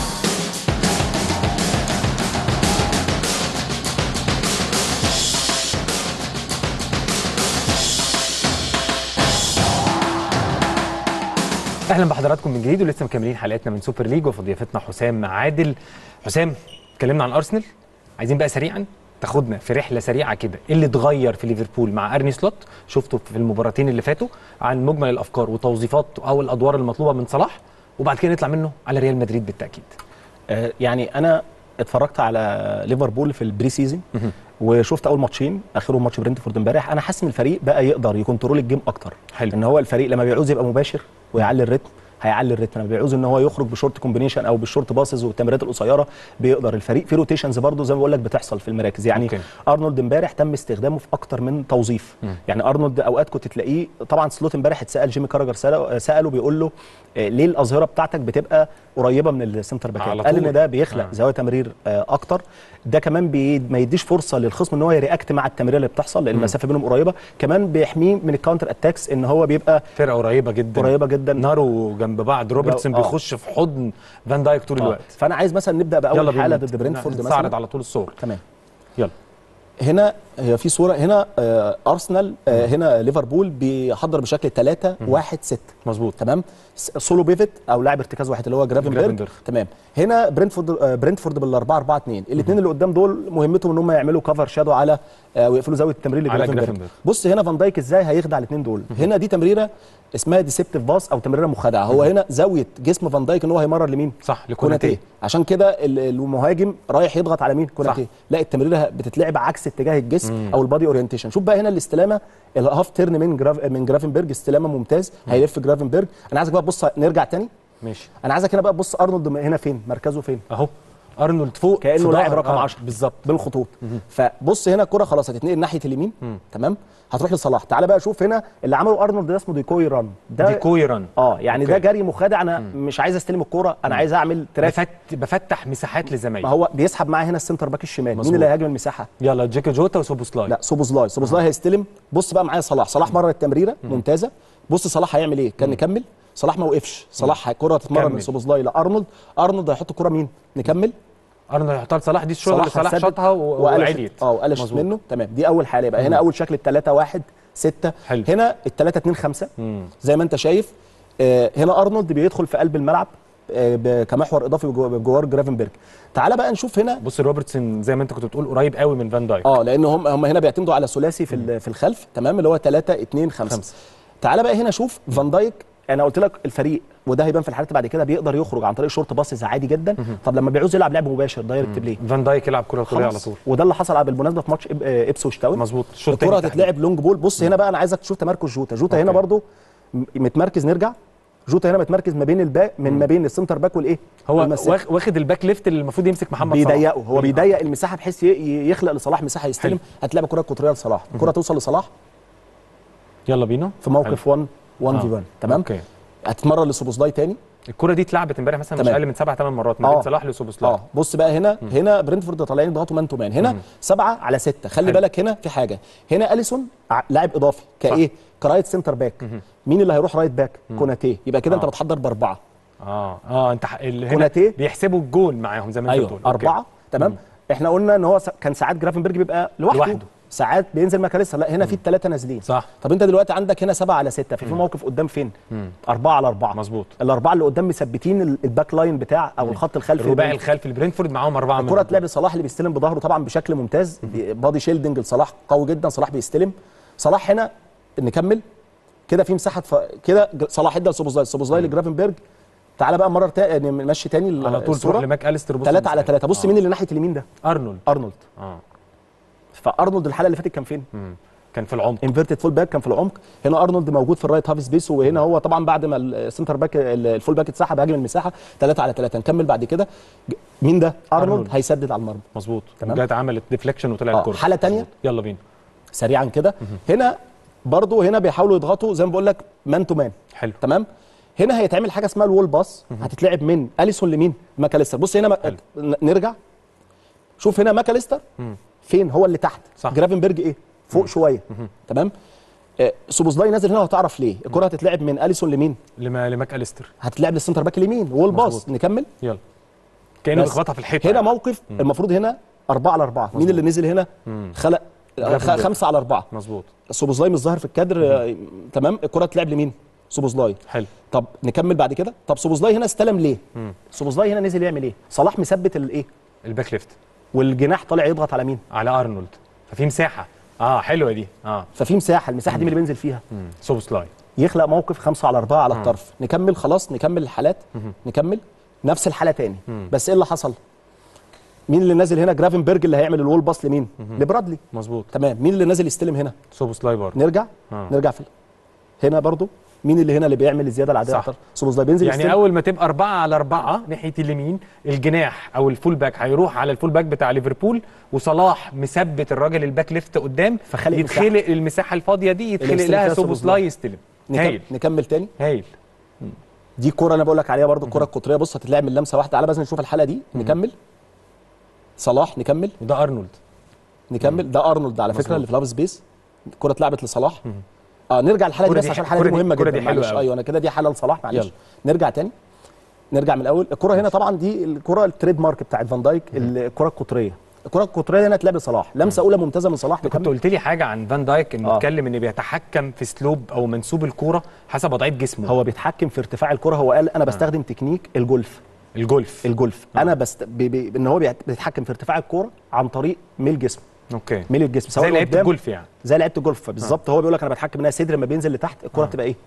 اهلا بحضراتكم من جديد ولسه مكملين حلقتنا من سوبر ليج وفي ضيافتنا حسام عادل حسام اتكلمنا عن ارسنال عايزين بقى سريعا تاخدنا في رحله سريعه كده ايه اللي اتغير في ليفربول مع ارني سلوت شفته في المباراتين اللي فاتوا عن مجمل الافكار وتوظيفات او الادوار المطلوبه من صلاح وبعد كده نطلع منه على ريال مدريد بالتاكيد آه، يعني انا اتفرجت على ليفربول في البري سيزون وشفت اول ماتشين اخرهم ماتش برنتفورد امبارح انا حاسس ان الفريق بقى يقدر يكنترول الجيم اكتر حلو. ان هو الفريق لما بيعوز يبقى مباشر ويعلي الريتم هيعلي الريتم لما بيعوز ان هو يخرج بشورت كومبينيشن او بالشورت باسز والتمريرات القصيره بيقدر الفريق في روتيشنز برضه زي ما بقول لك بتحصل في المراكز يعني أوكي. ارنولد امبارح تم استخدامه في اكتر من توظيف يعني ارنولد اوقات كنت تلاقيه طبعا سلوت امبارح اتسال جيمي كاراجر سأله, ساله بيقول له آه، ليه الاظهره بتاعتك بتبقى قريبه من السنتر باكات على قال طول. ان ده بيخلق آه. زوايا تمرير آه، اكتر ده كمان بي ما يديش فرصه للخصم ان هو يرياكت مع التمريره اللي بتحصل لان المسافه بينهم قريبه كمان بيحميه من الكاونتر اتاكس ان هو بيبقى فرقه قريبه جدا قريبه جدا نارو جنب بعض روبرتسون آه. بيخش في حضن فان دايك طول آه. الوقت فانا عايز مثلا نبدا باول حاله ضد برينفورد نستعرض مثلا على طول الصور تمام يلا هنا هي في صوره هنا آه ارسنال آه هنا ليفربول بيحضر بشكل 3 1 6 مظبوط تمام س- سولو بيفت او لاعب ارتكاز واحد اللي هو جرافنبرج جرافنبرج. تمام هنا برنتفورد آه برنتفورد بال 4 4 2 الاثنين اللي قدام دول مهمتهم ان هم يعملوا كفر شادو على آه ويقفلوا زاويه التمرير على لجرافنبرج جرافنبرج. بص هنا فان دايك ازاي هيخدع الاثنين دول هنا دي تمريره اسمها ديسيبتيف باس او تمريره مخادعه هو هنا زاويه جسم فان دايك ان هو هيمرر لمين صح كوناتي لكوناتي عشان كده ال- المهاجم رايح يضغط على مين كوناتي لا التمريره بتتلعب عكس اتجاه الجسم او البادي اورينتيشن شوف بقى هنا الاستلامه الهاف تيرن من جراف من جرافنبرج استلامه ممتاز هيلف جرافنبرج انا عايزك بقى تبص نرجع تاني ماشي انا عايزك هنا بقى تبص ارنولد هنا فين مركزه فين اهو ارنولد فوق في كانه ظهر- لاعب رقم آه، 10 بالظبط بالخطوط فبص هنا الكره خلاص هتتنقل ناحيه اليمين تمام هتروح لصلاح تعالى بقى شوف هنا اللي عمله ارنولد ده اسمه ديكوي ران ده ديكوي ران اه يعني أوكي. ده جري مخادع انا مش عايز استلم الكوره انا عايز اعمل تراك بفت... بفتح مساحات لزمايلي ما هو بيسحب معاه هنا السنتر باك الشمال مظبوط. مين اللي هيهاجم المساحه يلا جيكي جوتا وسوبوسلاي لا سوبوزلاي سوبوزلاي هيستلم بص بقى معايا صلاح صلاح مرر التمريره ممتازه بص صلاح هيعمل ايه كان نكمل صلاح ما وقفش صلاح الكره هتتمرر من كمل. سوبوزلاي لارنولد ارنولد هيحط الكره مين نكمل ارنولد هيحطها لصلاح دي الشوط اللي صلاح هتسدد شاطها و- وعليت اه وقلشت مظبوط. منه تمام دي اول حاله يبقى هنا اول شكل الثلاثة واحد ستة حلو. هنا الثلاثة اتنين خمسة مم. زي ما انت شايف آه هنا ارنولد بيدخل في قلب الملعب آه ب- كمحور اضافي بجو- بجوار جرافنبرج تعال بقى نشوف هنا بص روبرتسون زي ما انت كنت بتقول قريب قوي من فان دايك اه لان هم هم هنا بيعتمدوا على ثلاثي في ال- في الخلف تمام اللي هو 3 2 5 خمسة. تعالى بقى هنا شوف فان دايك انا قلت لك الفريق وده هيبان في الحالات بعد كده بيقدر يخرج عن طريق شورت باسز عادي جدا طب لما بيعوز يلعب لعب مباشر دايركت بلاي فان دايك يلعب كره طوليه على خلاص طول وده اللي حصل على بالمناسبه في ماتش إب- آه، ابسوش تاون مظبوط الشوط الكره التاني هتتلعب لونج بول بص هنا بقى انا عايزك تشوف تمركز جوتا جوتا هنا أوكي. برضو م- متمركز نرجع جوتا هنا متمركز ما بين الباك من ما بين السنتر باك والايه هو والمساك. واخ- واخد الباك ليفت اللي المفروض يمسك محمد صلاح بيضيقه هو بيضيق المساحه بحيث ي- ي- يخلق لصلاح مساحه يستلم هتلعب الكره القطريه لصلاح الكره توصل لصلاح يلا بينا في موقف 1 1 في 1 تمام اوكي هتتمرر لسوبوسلاي تاني الكره دي اتلعبت امبارح مثلا مش تمام. اقل من سبع ثمان مرات ما آه. بين صلاح لسوبوسلاي اه بص بقى هنا هنا برنتفورد طالعين يضغطوا مان تو مان هنا سبعة على ستة خلي حلو. بالك هنا في حاجه هنا اليسون ع- لاعب اضافي كايه كرايت سنتر باك مين اللي هيروح رايت باك كوناتيه يبقى كده انت آه. بتحضر باربعه اه اه انت ح- اللي هنا كوناتيه. بيحسبوا الجول معاهم زي ما انت ايوه بتقول أوكي. اربعه تمام احنا قلنا ان هو س- كان ساعات جرافنبرج بيبقى لوحده, لوحده. ساعات بينزل ماكاليسا لا هنا في الثلاثه نازلين صح طب انت دلوقتي عندك هنا سبعة على ستة في في موقف قدام فين أربعة على أربعة مظبوط. الأربعة اللي قدام مثبتين ال- الباك لاين بتاع أو الخط الخلفي الرباعي للبرنتفورد. الخلفي لبرينفورد معاهم اربعه الكره تلعب لصلاح اللي بيستلم بظهره طبعا بشكل ممتاز بي- بادي شيلدنج لصلاح قوي جدا صلاح بيستلم صلاح هنا نكمل كده في مساحه ف... كده ج- صلاح ادى لسوبوزلاي سوبوزلاي لجرافنبرج تعالى بقى مرر تا... نمشي تاني ال- على طول تروح لماك اليستر بص 3 على المساحة. 3 بص آه. مين اللي ناحيه اليمين ده ارنولد ارنولد اه فارنولد الحلقه اللي فاتت كان فين مم. كان في العمق انفيرتد فول باك كان في العمق هنا ارنولد موجود في الرايت هاف سبيس وهنا هو طبعا بعد ما السنتر باك ال- الفول باك اتسحب هاجم المساحه 3 على 3 نكمل بعد كده ج- مين ده ارنولد أرنولد. هيسدد على المرمى مظبوط تمام. جت عملت ديفليكشن وطلع آه، الكره حالة تانية؟ مظبوط. يلا بينا سريعا كده هنا برضو هنا بيحاولوا يضغطوا زي ما بقول لك مان تو مان حلو تمام هنا هيتعمل حاجه اسمها الوول باس هتتلعب من اليسون لمين ماكاليستر بص هنا حلو. ما... ن- نرجع شوف هنا ماكاليستر فين هو اللي تحت صح. جرافنبرج ايه فوق شويه تمام آه سوبوزلاي نازل هنا وهتعرف ليه الكره هتتلعب من اليسون لمين لما لماك اليستر هتتلعب للسنتر باك اليمين وول باس مظبوط. نكمل يلا كانه بس. بيخبطها في الحيطه هنا يعني. موقف المفروض هنا أربعة على أربعة مين اللي نزل هنا خلق آه، خ- جرافنبرج. خمسة على أربعة مظبوط سوبوزلاي مش ظاهر في الكادر آه، تمام الكره تلعب لمين سوبوزلاي حلو طب نكمل بعد كده طب سوبوزلاي هنا استلم ليه سوبوزلاي هنا نزل يعمل ايه صلاح مثبت الايه الباك ليفت والجناح طالع يضغط على مين على ارنولد ففي مساحه اه حلوه دي اه ففي مساحه المساحه دي مين اللي بينزل فيها مم. سوبوسلاي يخلق موقف خمسة على أربعة على الطرف نكمل خلاص نكمل الحالات نكمل نفس الحالة تاني بس ايه اللي حصل مين اللي نازل هنا جرافنبرج اللي هيعمل الوول باس لمين لبرادلي مظبوط تمام مين اللي نازل يستلم هنا سوبوسلاي برضه نرجع آه. نرجع في هنا برضو مين اللي هنا اللي بيعمل الزياده العاديه صح. على الطرف سوبوزلاي بينزل يعني يستلم اول ما تبقى أربعة على أربعة ناحية اليمين الجناح أو الفول باك هيروح على الفول باك بتاع ليفربول وصلاح مثبت الراجل الباك ليفت قدام فخلق يتخلق المساحة الفاضية دي يتخلق يستلم لها فيها سوبوسلاي يستلم نكمل, هايل نكمل تاني هايل دي الكوره انا بقول لك عليها برضو الكوره القطريه بص هتتلعب من لمسه واحده على بس نشوف الحلقه دي نكمل صلاح نكمل وده أرنولد نكمل ده ارنولد على فكره مظبوط. اللي في لاف سبيس الكره اتلعبت لصلاح اه نرجع الحلقه دي الكرة بس دي عشان ح- الحلقه دي الكرة دي- مهمه الكرة جدا دي حلوة معلش أوي. ايوه انا كده دي حلقه لصلاح معلش يلا. نرجع تاني نرجع من الاول الكره هنا طبعا دي الكره التريد مارك بتاعت فان دايك الكره القطريه الكره القطريه هنا اتلعب لصلاح لمسه اولى ممتازه من صلاح كنت نكمل. قلت لي حاجه عن فان دايك انه آه. اتكلم ان بيتحكم في سلوب او منسوب الكوره حسب وضعيه جسمه هو بيتحكم في ارتفاع الكره هو قال انا بستخدم تكنيك الجولف الجولف الجولف انا بست بي بي ان هو بيت- بيتحكم في ارتفاع الكوره عن طريق ميل جسم اوكي ميل الجسم سواء زي لعيبه لقدام- الجولف يعني زي لعيبه الجولف بالظبط هو بيقول لك انا بتحكم انها صدر لما بينزل لتحت الكره بتبقى ايه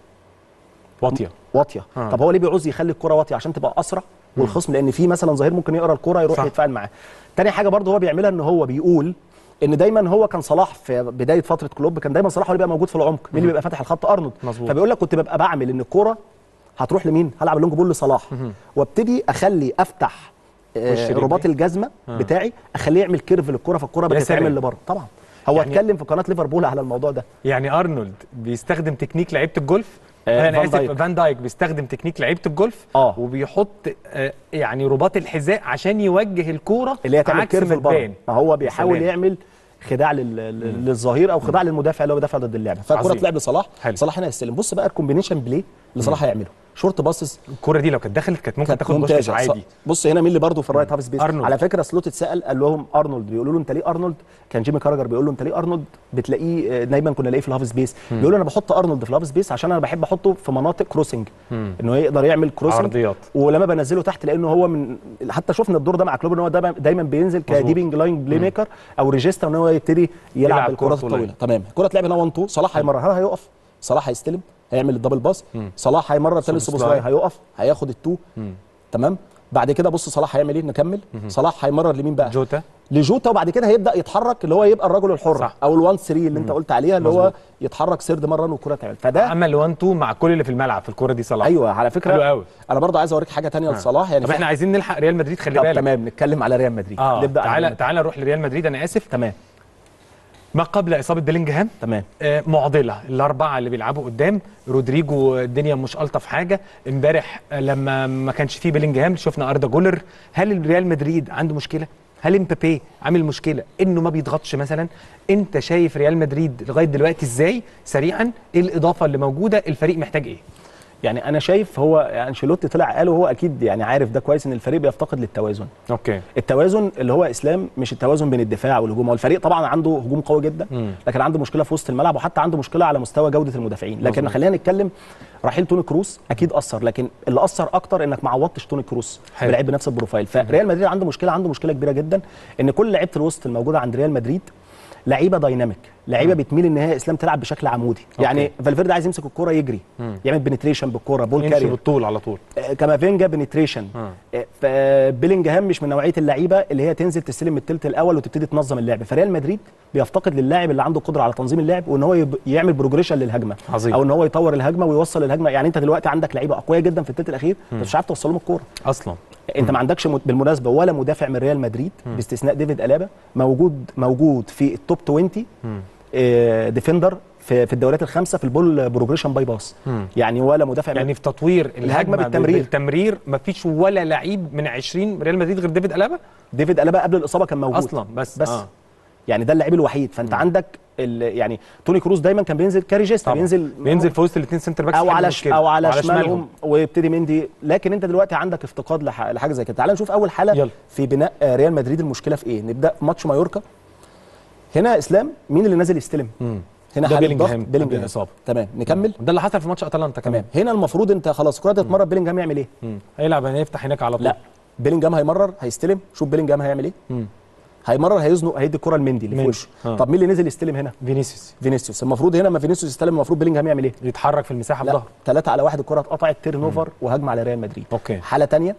واطيه واطيه آه. طب هو ليه بيعوز يخلي الكره واطيه عشان تبقى اسرع والخصم لان في مثلا ظهير ممكن يقرا الكره يروح صح. يتفاعل معاه تاني حاجه برضه هو بيعملها ان هو بيقول ان دايما هو كان صلاح في بدايه فتره كلوب كان دايما صلاح هو اللي بيبقى موجود في العمق مين اللي بيبقى فاتح الخط ارنولد مظبوط. فبيقول لك كنت ببقى بعمل ان الكره هتروح لمين هلعب اللونج بول لصلاح وابتدي اخلي افتح آه، وش رجلي. رباط الجزمه بتاعي اخليه يعمل كيرف للكره فالكره يا بتتعمل سلام. لبره طبعا هو يعني- اتكلم في قناه ليفربول على الموضوع ده يعني ارنولد بيستخدم تكنيك لعيبه الجولف آه، انا فان اسف دايك. فان دايك بيستخدم تكنيك لعيبه الجولف آه. وبيحط آه يعني رباط الحذاء عشان يوجه الكوره اللي هي تعمل عكس كيرف ما لبره تبان. ما هو بيحاول سلام. يعمل خداع لل... لل- للظهير او خداع للمدافع اللي هو بيدافع ضد اللعبه فالكره عظيم. تلعب لصلاح حلو. صلاح هنا يستلم بص بقى الكومبينيشن بلاي اللي صلاح هيعمله شورت باسز الكوره دي لو كانت دخلت كانت ممكن كانت تاخد بوش ممتازه عادي ص- بص هنا مين اللي برضه في الرايت هاف سبيس أرنولد. على فكره سلوت اتسال قال لهم ارنولد بيقولوا له انت ليه ارنولد كان جيمي كاراجر بيقول له انت ليه ارنولد بتلاقيه آه، دايما كنا نلاقيه في الهاف سبيس بيقول له انا بحط ارنولد في الهاف سبيس عشان انا بحب احطه في مناطق كروسنج انه يقدر يعمل كروسنج عرضيات. ولما بنزله تحت لانه هو من حتى شفنا الدور ده مع كلوب ان هو دايما دايما بينزل كديبنج لاين بلاي ميكر او ريجيستا ان هو يبتدي يلعب يلعب كرة بالكرات طولية. الطويله تمام الكره تلعب هنا 1 2 صلاح هيمررها هيقف صلاح هيستلم هيعمل الدبل باس صلاح هيمرر تاني سوبوسلاي. سوبوسلاي هيقف هياخد التو تمام بعد كده بص صلاح هيعمل ايه نكمل صلاح هيمرر لمين بقى جوتا لجوتا وبعد كده هيبدا يتحرك اللي هو يبقى الرجل الحر صح. او ال1 3 اللي انت قلت عليها اللي هو مظبوط. يتحرك سرد مره والكره تعمل فده عمل 1 2 مع كل اللي في الملعب في الكوره دي صلاح ايوه على فكره حلو قوي. انا برضه عايز اوريك حاجه تانية لصلاح يعني طب في- احنا عايزين نلحق ريال مدريد خلي طب بالك تمام نتكلم على ريال مدريد اه نبدا على تعالى ريال تعالى نروح لريال مدريد انا اسف تمام ما قبل اصابه بيلينجهام تمام آه، معضله الاربعه اللي بيلعبوا قدام رودريجو الدنيا مش الطف حاجه امبارح آه، لما ما كانش فيه بيلينجهام شفنا اردا جولر هل ريال مدريد عنده مشكله هل امبابي عامل مشكله انه ما بيضغطش مثلا انت شايف ريال مدريد لغايه دلوقتي ازاي سريعا ايه الاضافه اللي موجوده الفريق محتاج ايه يعني انا شايف هو انشيلوتي طلع قال وهو اكيد يعني عارف ده كويس ان الفريق بيفتقد للتوازن اوكي التوازن اللي هو اسلام مش التوازن بين الدفاع والهجوم هو الفريق طبعا عنده هجوم قوي جدا مم. لكن عنده مشكله في وسط الملعب وحتى عنده مشكله على مستوى جوده المدافعين لكن مظبوط. خلينا نتكلم رحيل توني كروس اكيد اثر لكن اللي اثر اكتر انك ما عوضتش توني كروس حلو. بلعيب بنفس البروفايل فريال مدريد عنده مشكله عنده مشكله كبيره جدا ان كل لعيبه الوسط الموجوده عند ريال مدريد لعيبه دايناميك لعيبه بتميل ان هي اسلام تلعب بشكل عمودي يعني فالفيردي عايز يمسك الكوره يجري يعمل بنتريشن بالكوره بول يمشي كارير بالطول على طول آه، كامافينجا بنتريشن آه. آه، فبيلينجهام مش من نوعيه اللعيبه اللي هي تنزل تستلم من الثلث الاول وتبتدي تنظم اللعب فريال مدريد بيفتقد للاعب اللي عنده قدره على تنظيم اللعب وان هو يب- يعمل بروجريشن للهجمه عظيم. او ان هو يطور الهجمه ويوصل الهجمه يعني انت دلوقتي عندك لعيبه اقوياء جدا في الثلث الاخير بس مش عارف توصل لهم الكوره اصلا انت ما عندكش مت- بالمناسبه ولا مدافع من ريال مدريد باستثناء ديفيد الابا موجود موجود في التوب 20 آه، ديفندر في في الدوريات الخمسه في البول بروجريشن باي باس مم. يعني ولا مدافع يعني في تطوير الهجمه بالتمرير. بالتمرير مفيش ولا لعيب من 20 ريال مدريد غير ديفيد الابا ديفيد الابا قبل الاصابه كان موجود اصلا بس بس آه. آه. يعني ده اللاعب الوحيد فانت عندك ال- يعني توني كروز دايما كان بينزل كاري جيستا طبعا. بينزل بينزل في وسط الاثنين سنتر باكس او حاجة على مش ش... كده. او على, وعلى شمالهم ويبتدي مندي لكن انت دلوقتي عندك افتقاد لح... لحاجه زي كده تعال نشوف اول حاله يلا. في بناء آه، ريال مدريد المشكله في ايه نبدا ماتش مايوركا هنا اسلام مين اللي نازل يستلم مم. هنا ده حاله بيلينجهام ضغط قبل بيلينجهام الإصابة. تمام نكمل ده اللي حصل في ماتش اتلانتا كمان تمام هنا المفروض انت خلاص الكره تتمرر بيلينجهام يعمل ايه مم. هيلعب هيفتح هناك على طول لا بيلينجهام هيمرر هيستلم شوف بيلينجهام هيعمل ايه مم. هيمرر هيزنق هيدي الكره لمندي اللي في مندي. وشه آه. طب مين اللي نزل يستلم هنا فينيسيوس فينيسيوس المفروض هنا ما فينيسيوس يستلم المفروض بيلينجهام يعمل ايه يتحرك في المساحه لا بظهره ثلاثة على واحد الكره اتقطعت تيرن اوفر وهجمه على ريال مدريد اوكي حاله ثانيه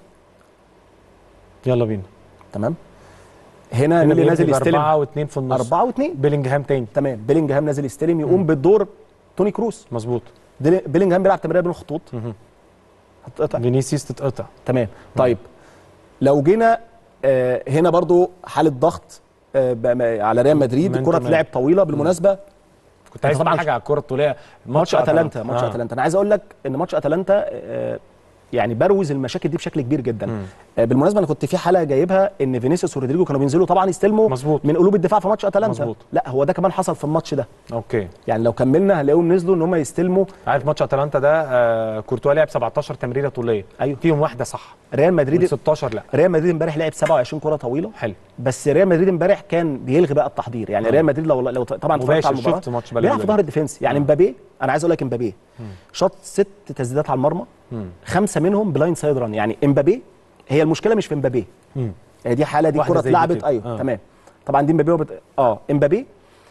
يلا بينا تمام هنا مين اللي نازل يستلم أربعة واثنين في النص أربعة واثنين بيلينجهام تاني تمام بيلينجهام نازل يستلم يقوم بالدور توني كروس مظبوط ديل- بيلينجهام بيلعب تمريره بين الخطوط مهم. هتقطع فينيسيوس تتقطع تمام طيب لو جينا آه هنا برضو حاله ضغط آه ب- م- على ريال مدريد من الكره تمام. تلعب طويله بالمناسبه كنت عايز طبعاً طبعا حاجه على الكره الطوليه ماتش اتلانتا ماتش آه. اتلانتا انا عايز اقول لك ان ماتش اتلانتا آه، يعني بروز المشاكل دي بشكل كبير جدا مم. آه، بالمناسبه انا كنت في حلقه جايبها ان فينيسيوس ورودريجو كانوا بينزلوا طبعا يستلموا مظبوط. من قلوب الدفاع في ماتش اتلانتا مظبوط. لا هو ده كمان حصل في الماتش ده اوكي يعني لو كملنا هنلاقيهم نزلوا ان هم يستلموا عارف ماتش اتلانتا ده آه كورتوا لعب 17 تمريره طوليه أيوه. فيهم واحده صح ريال مدريد 16 لا ريال مدريد امبارح لعب 27 كره طويله حلو بس ريال مدريد امبارح كان بيلغي بقى التحضير يعني آه. ريال مدريد لو لو طبعا اتفرجت مباشر، على المباراه شفت ماتش بلد بيلعب في بلد. ظهر الديفنس يعني امبابي انا عايز اقول لك امبابي شاط ست تسديدات على المرمى مم. خمسه منهم بلايند سايد ران يعني امبابي هي المشكله مش في امبابي مم. هي دي حاله دي واحدة كره زي دي اتلعبت كده. ايوه آه. آه. تمام طبعا دي امبابي وبت... اه امبابي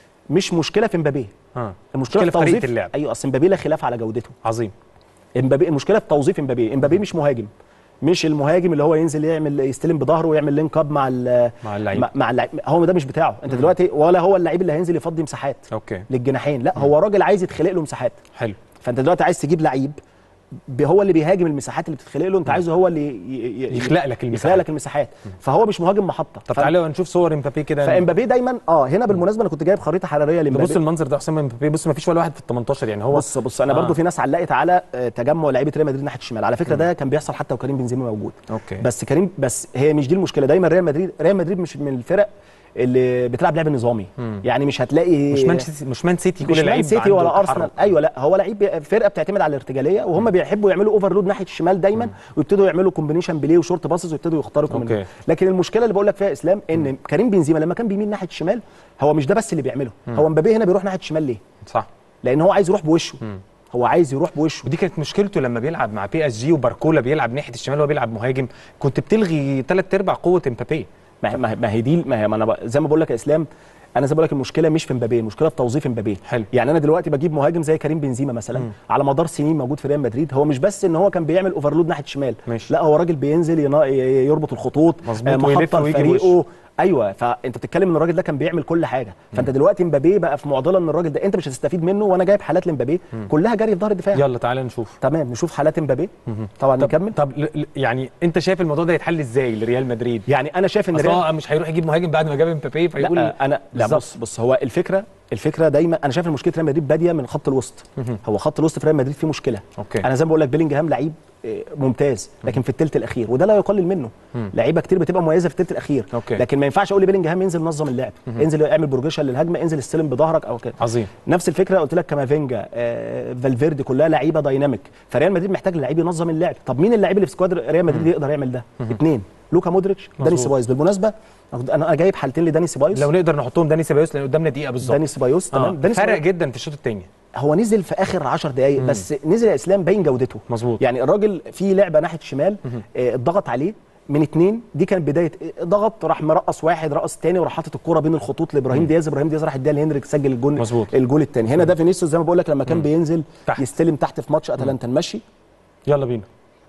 مش مشكله في امبابي ها المشكله مشكلة في في طريقة توظيف اللعب. ايوه اصل امبابي لا خلاف على جودته عظيم امبابي المشكله في توظيف امبابي امبابي مش مهاجم مش المهاجم اللي هو ينزل يعمل يستلم بظهره ويعمل لينك اب مع ال- مع اللعيب. مع, مع اللعيب هو ده مش بتاعه انت دلوقتي ولا هو اللعيب اللي هينزل يفضي مساحات اوكي للجناحين لا هو راجل عايز يتخلق له مساحات حلو فانت دلوقتي عايز تجيب لعيب ب- هو اللي بيهاجم المساحات اللي بتتخلق له انت عايزه هو اللي ي- ي- يخلق لك يخلق المساحات. لك المساحات فهو مش مهاجم محطه طب ف- تعالى نشوف صور امبابي كده فامبابي دايما اه هنا بالمناسبه انا كنت جايب خريطه حراريه بص لامبابي المنظر ده حسام امبابي بص ما فيش ولا واحد في ال 18 يعني هو بص بص انا آه. برضو في ناس علقت على آه، تجمع لعيبه ريال مدريد ناحيه الشمال على فكره ده كان بيحصل حتى وكريم بنزيما موجود اوكي بس كريم بس هي مش دي المشكله دايما ريال مدريد ريال مدريد مش من الفرق اللي بتلعب لعب نظامي مم. يعني مش هتلاقي مش مان سيتي مش مان سيتي كل مش مان لعيب سيتي عنده ولا تحرك. ارسنال ايوه لا هو لعيب فرقه بتعتمد على الارتجاليه وهم بيحبوا يعملوا اوفرلود ناحيه الشمال دايما ويبتدوا يعملوا كومبينيشن بلاي وشورت باسز ويبتدوا يخترقوا أوكي. منه لكن المشكله اللي بقول لك فيها اسلام ان كريم بنزيما لما كان بيميل ناحيه الشمال هو مش ده بس اللي بيعمله هو مبابي هنا بيروح ناحيه الشمال ليه صح لان هو عايز يروح بوشه هو عايز يروح بوشه ودي كانت مشكلته لما بيلعب مع بي اس جي وباركولا بيلعب ناحيه الشمال وهو بيلعب مهاجم كنت بتلغي ثلاث ارباع قوه امبابي ما هي- ما هي- ما هي دي ما هي ما انا ب- زي ما بقول لك يا اسلام انا زي ما بقول لك المشكله مش في مبابي المشكله في توظيف مبابي حلو. يعني انا دلوقتي بجيب مهاجم زي كريم بنزيما مثلا مم. على مدار سنين موجود في ريال مدريد هو مش بس ان هو كان بيعمل اوفرلود ناحيه الشمال ماشي. لا هو راجل بينزل ينا- ي- يربط الخطوط مظبوط، ويلف محطه ويجي لفريقه ايوه فانت بتتكلم ان الراجل ده كان بيعمل كل حاجه فانت دلوقتي مبابي بقى في معضله ان الراجل ده انت مش هتستفيد منه وانا جايب حالات لمبابي كلها جري في ظهر الدفاع يلا تعالى نشوف تمام نشوف حالات مبابي طبعا طب نكمل طب ل- ل- يعني انت شايف الموضوع ده يتحل ازاي لريال مدريد يعني انا شايف ان اصل ريال هو مش هيروح يجيب مهاجم بعد ما جاب امبابي فيقول لا انا لا بالظبط. بص بص هو الفكره الفكره دايما انا شايف ان مشكله ريال مدريد باديه من خط الوسط هو خط الوسط في ريال مدريد فيه مشكله أوكي. انا زي ما بقول لك بيلينجهام لعيب آه، ممتاز لكن في الثلث الاخير وده لا يقلل منه لعيبه كتير بتبقى مميزه في الثلث الاخير أوكي. لكن ما ينفعش اقول لبيلينجهام ينزل نظم اللعب انزل اعمل بروجريشن للهجمه انزل استلم بظهرك او كده عظيم نفس الفكره قلت لك كامافينجا آه، فالفيردي كلها لعيبه دايناميك فريال مدريد محتاج لعيب ينظم اللعب طب مين اللعيب اللي في سكواد ريال مدريد يقدر يعمل ده اثنين لوكا مودريتش داني مظبوط. سيبايوس بالمناسبه انا انا جايب حالتين لداني سيبايوس لو نقدر نحطهم داني سيبايوس لان قدامنا دقيقه بالظبط داني سيبايوس تمام آه. داني فرق سيبايوس جدا في الشوط الثاني هو نزل في اخر 10 دقائق بس نزل يا اسلام باين جودته مظبوط. يعني الراجل في لعبه ناحيه الشمال آه، اتضغط عليه من اتنين دي كانت بدايه آه، ضغط راح مرقص واحد رقص تاني وراح حاطط الكوره بين الخطوط لابراهيم دياز ابراهيم دياز راح اديها لهنريك سجل الجول مظبوط. الجول الثاني هنا ده فينيسيوس زي ما بقول لك لما كان بينزل تحت. يستلم تحت في ماتش اتلانتا نمشي يلا بينا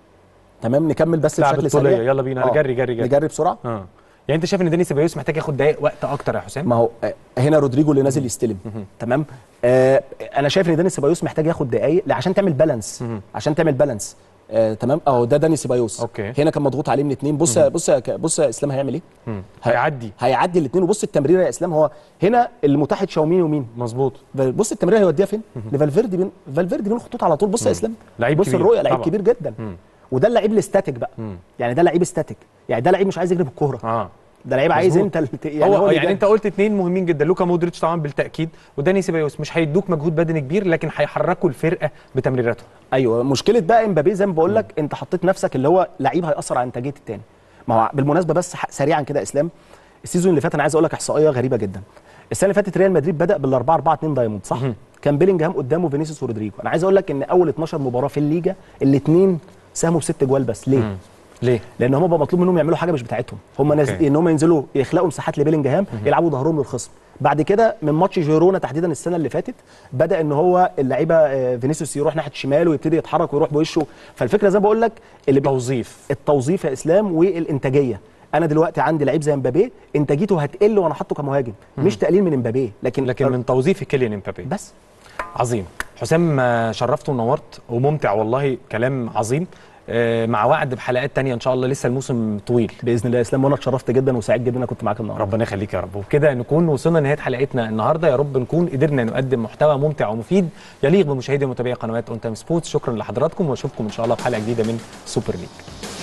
تمام نكمل بس لعب بشكل الطولية، سريع يلا بينا. آه. جري- جري- جري. نجري بسرعه اه يعني انت شايف ان داني سيبايوس محتاج ياخد دقائق وقت اكتر يا حسام ما هو آه، هنا رودريجو اللي نازل يستلم تمام آه انا شايف ان داني سيبايوس محتاج ياخد دقائق عشان تعمل بالانس عشان تعمل بالانس آه تمام اهو ده داني سيبايوس أوكي. هنا كان مضغوط عليه من اتنين بص بص يا ك- بص يا اسلام هيعمل ايه مم. هيعدي هيعدي الاثنين وبص التمريره يا اسلام هو هنا اللي متاح تشاوميني ومين مظبوط بص التمريره هيوديها فين لفالفيردي بين فالفيردي بين الخطوط على طول بص يا اسلام لعيب بص كبير. الرؤيه لعيب طبعا. كبير جدا وده اللعيب الاستاتيك بقى يعني ده لعيب استاتيك يعني ده لعيب مش عايز يجري بالكوره اه ده لعيب عايز مظبوط. انت اللي ت- يعني هو اللي يعني جاي. انت قلت اثنين مهمين جدا لوكا مودريتش طبعا بالتاكيد وداني سيبايوس مش هيدوك مجهود بدني كبير لكن هيحركوا الفرقه بتمريراتهم ايوه مشكله بقى امبابي زي ما بقول لك انت حطيت نفسك اللي هو لعيب هياثر على انتاجيه التاني ما هو بالمناسبه بس ح- سريعا كده يا اسلام السيزون اللي فات انا عايز اقول لك احصائيه غريبه جدا السنه اللي فاتت ريال مدريد بدا بال 4 4 2 دايموند صح كان بيلينجهام قدامه فينيسيوس ورودريجو انا عايز اقول لك ان اول 12 مباراه في الليجا الاثنين ساهموا بست جوال بس ليه ليه لان هم بقى مطلوب منهم يعملوا حاجه مش بتاعتهم هم ناس أوكي. ان هم ينزلوا يخلقوا مساحات لبيلينجهام يلعبوا ظهرهم للخصم بعد كده من ماتش جيرونا تحديدا السنه اللي فاتت بدا ان هو اللعيبه آه، فينيسيوس يروح ناحيه الشمال ويبتدي يتحرك ويروح بوشه فالفكره زي ما بقول لك اللي بي- توظيف التوظيف يا اسلام والانتاجيه انا دلوقتي عندي لعيب زي امبابي انتاجيته هتقل وانا حاطه كمهاجم مش تقليل من امبابي لكن لكن من توظيف كيليان امبابي بس عظيم حسام آه، شرفت ونورت وممتع والله كلام عظيم آه، مع وعد بحلقات تانية ان شاء الله لسه الموسم طويل باذن الله يا اسلام وانا اتشرفت جدا وسعيد جدا ان انا كنت معاك النهارده ربنا يخليك يا رب وبكده نكون وصلنا لنهايه حلقتنا النهارده يا رب نكون قدرنا نقدم محتوى ممتع ومفيد يليق بمشاهدي ومتابعي قنوات اون تايم سبورتس شكرا لحضراتكم واشوفكم ان شاء الله في حلقه جديده من سوبر ليج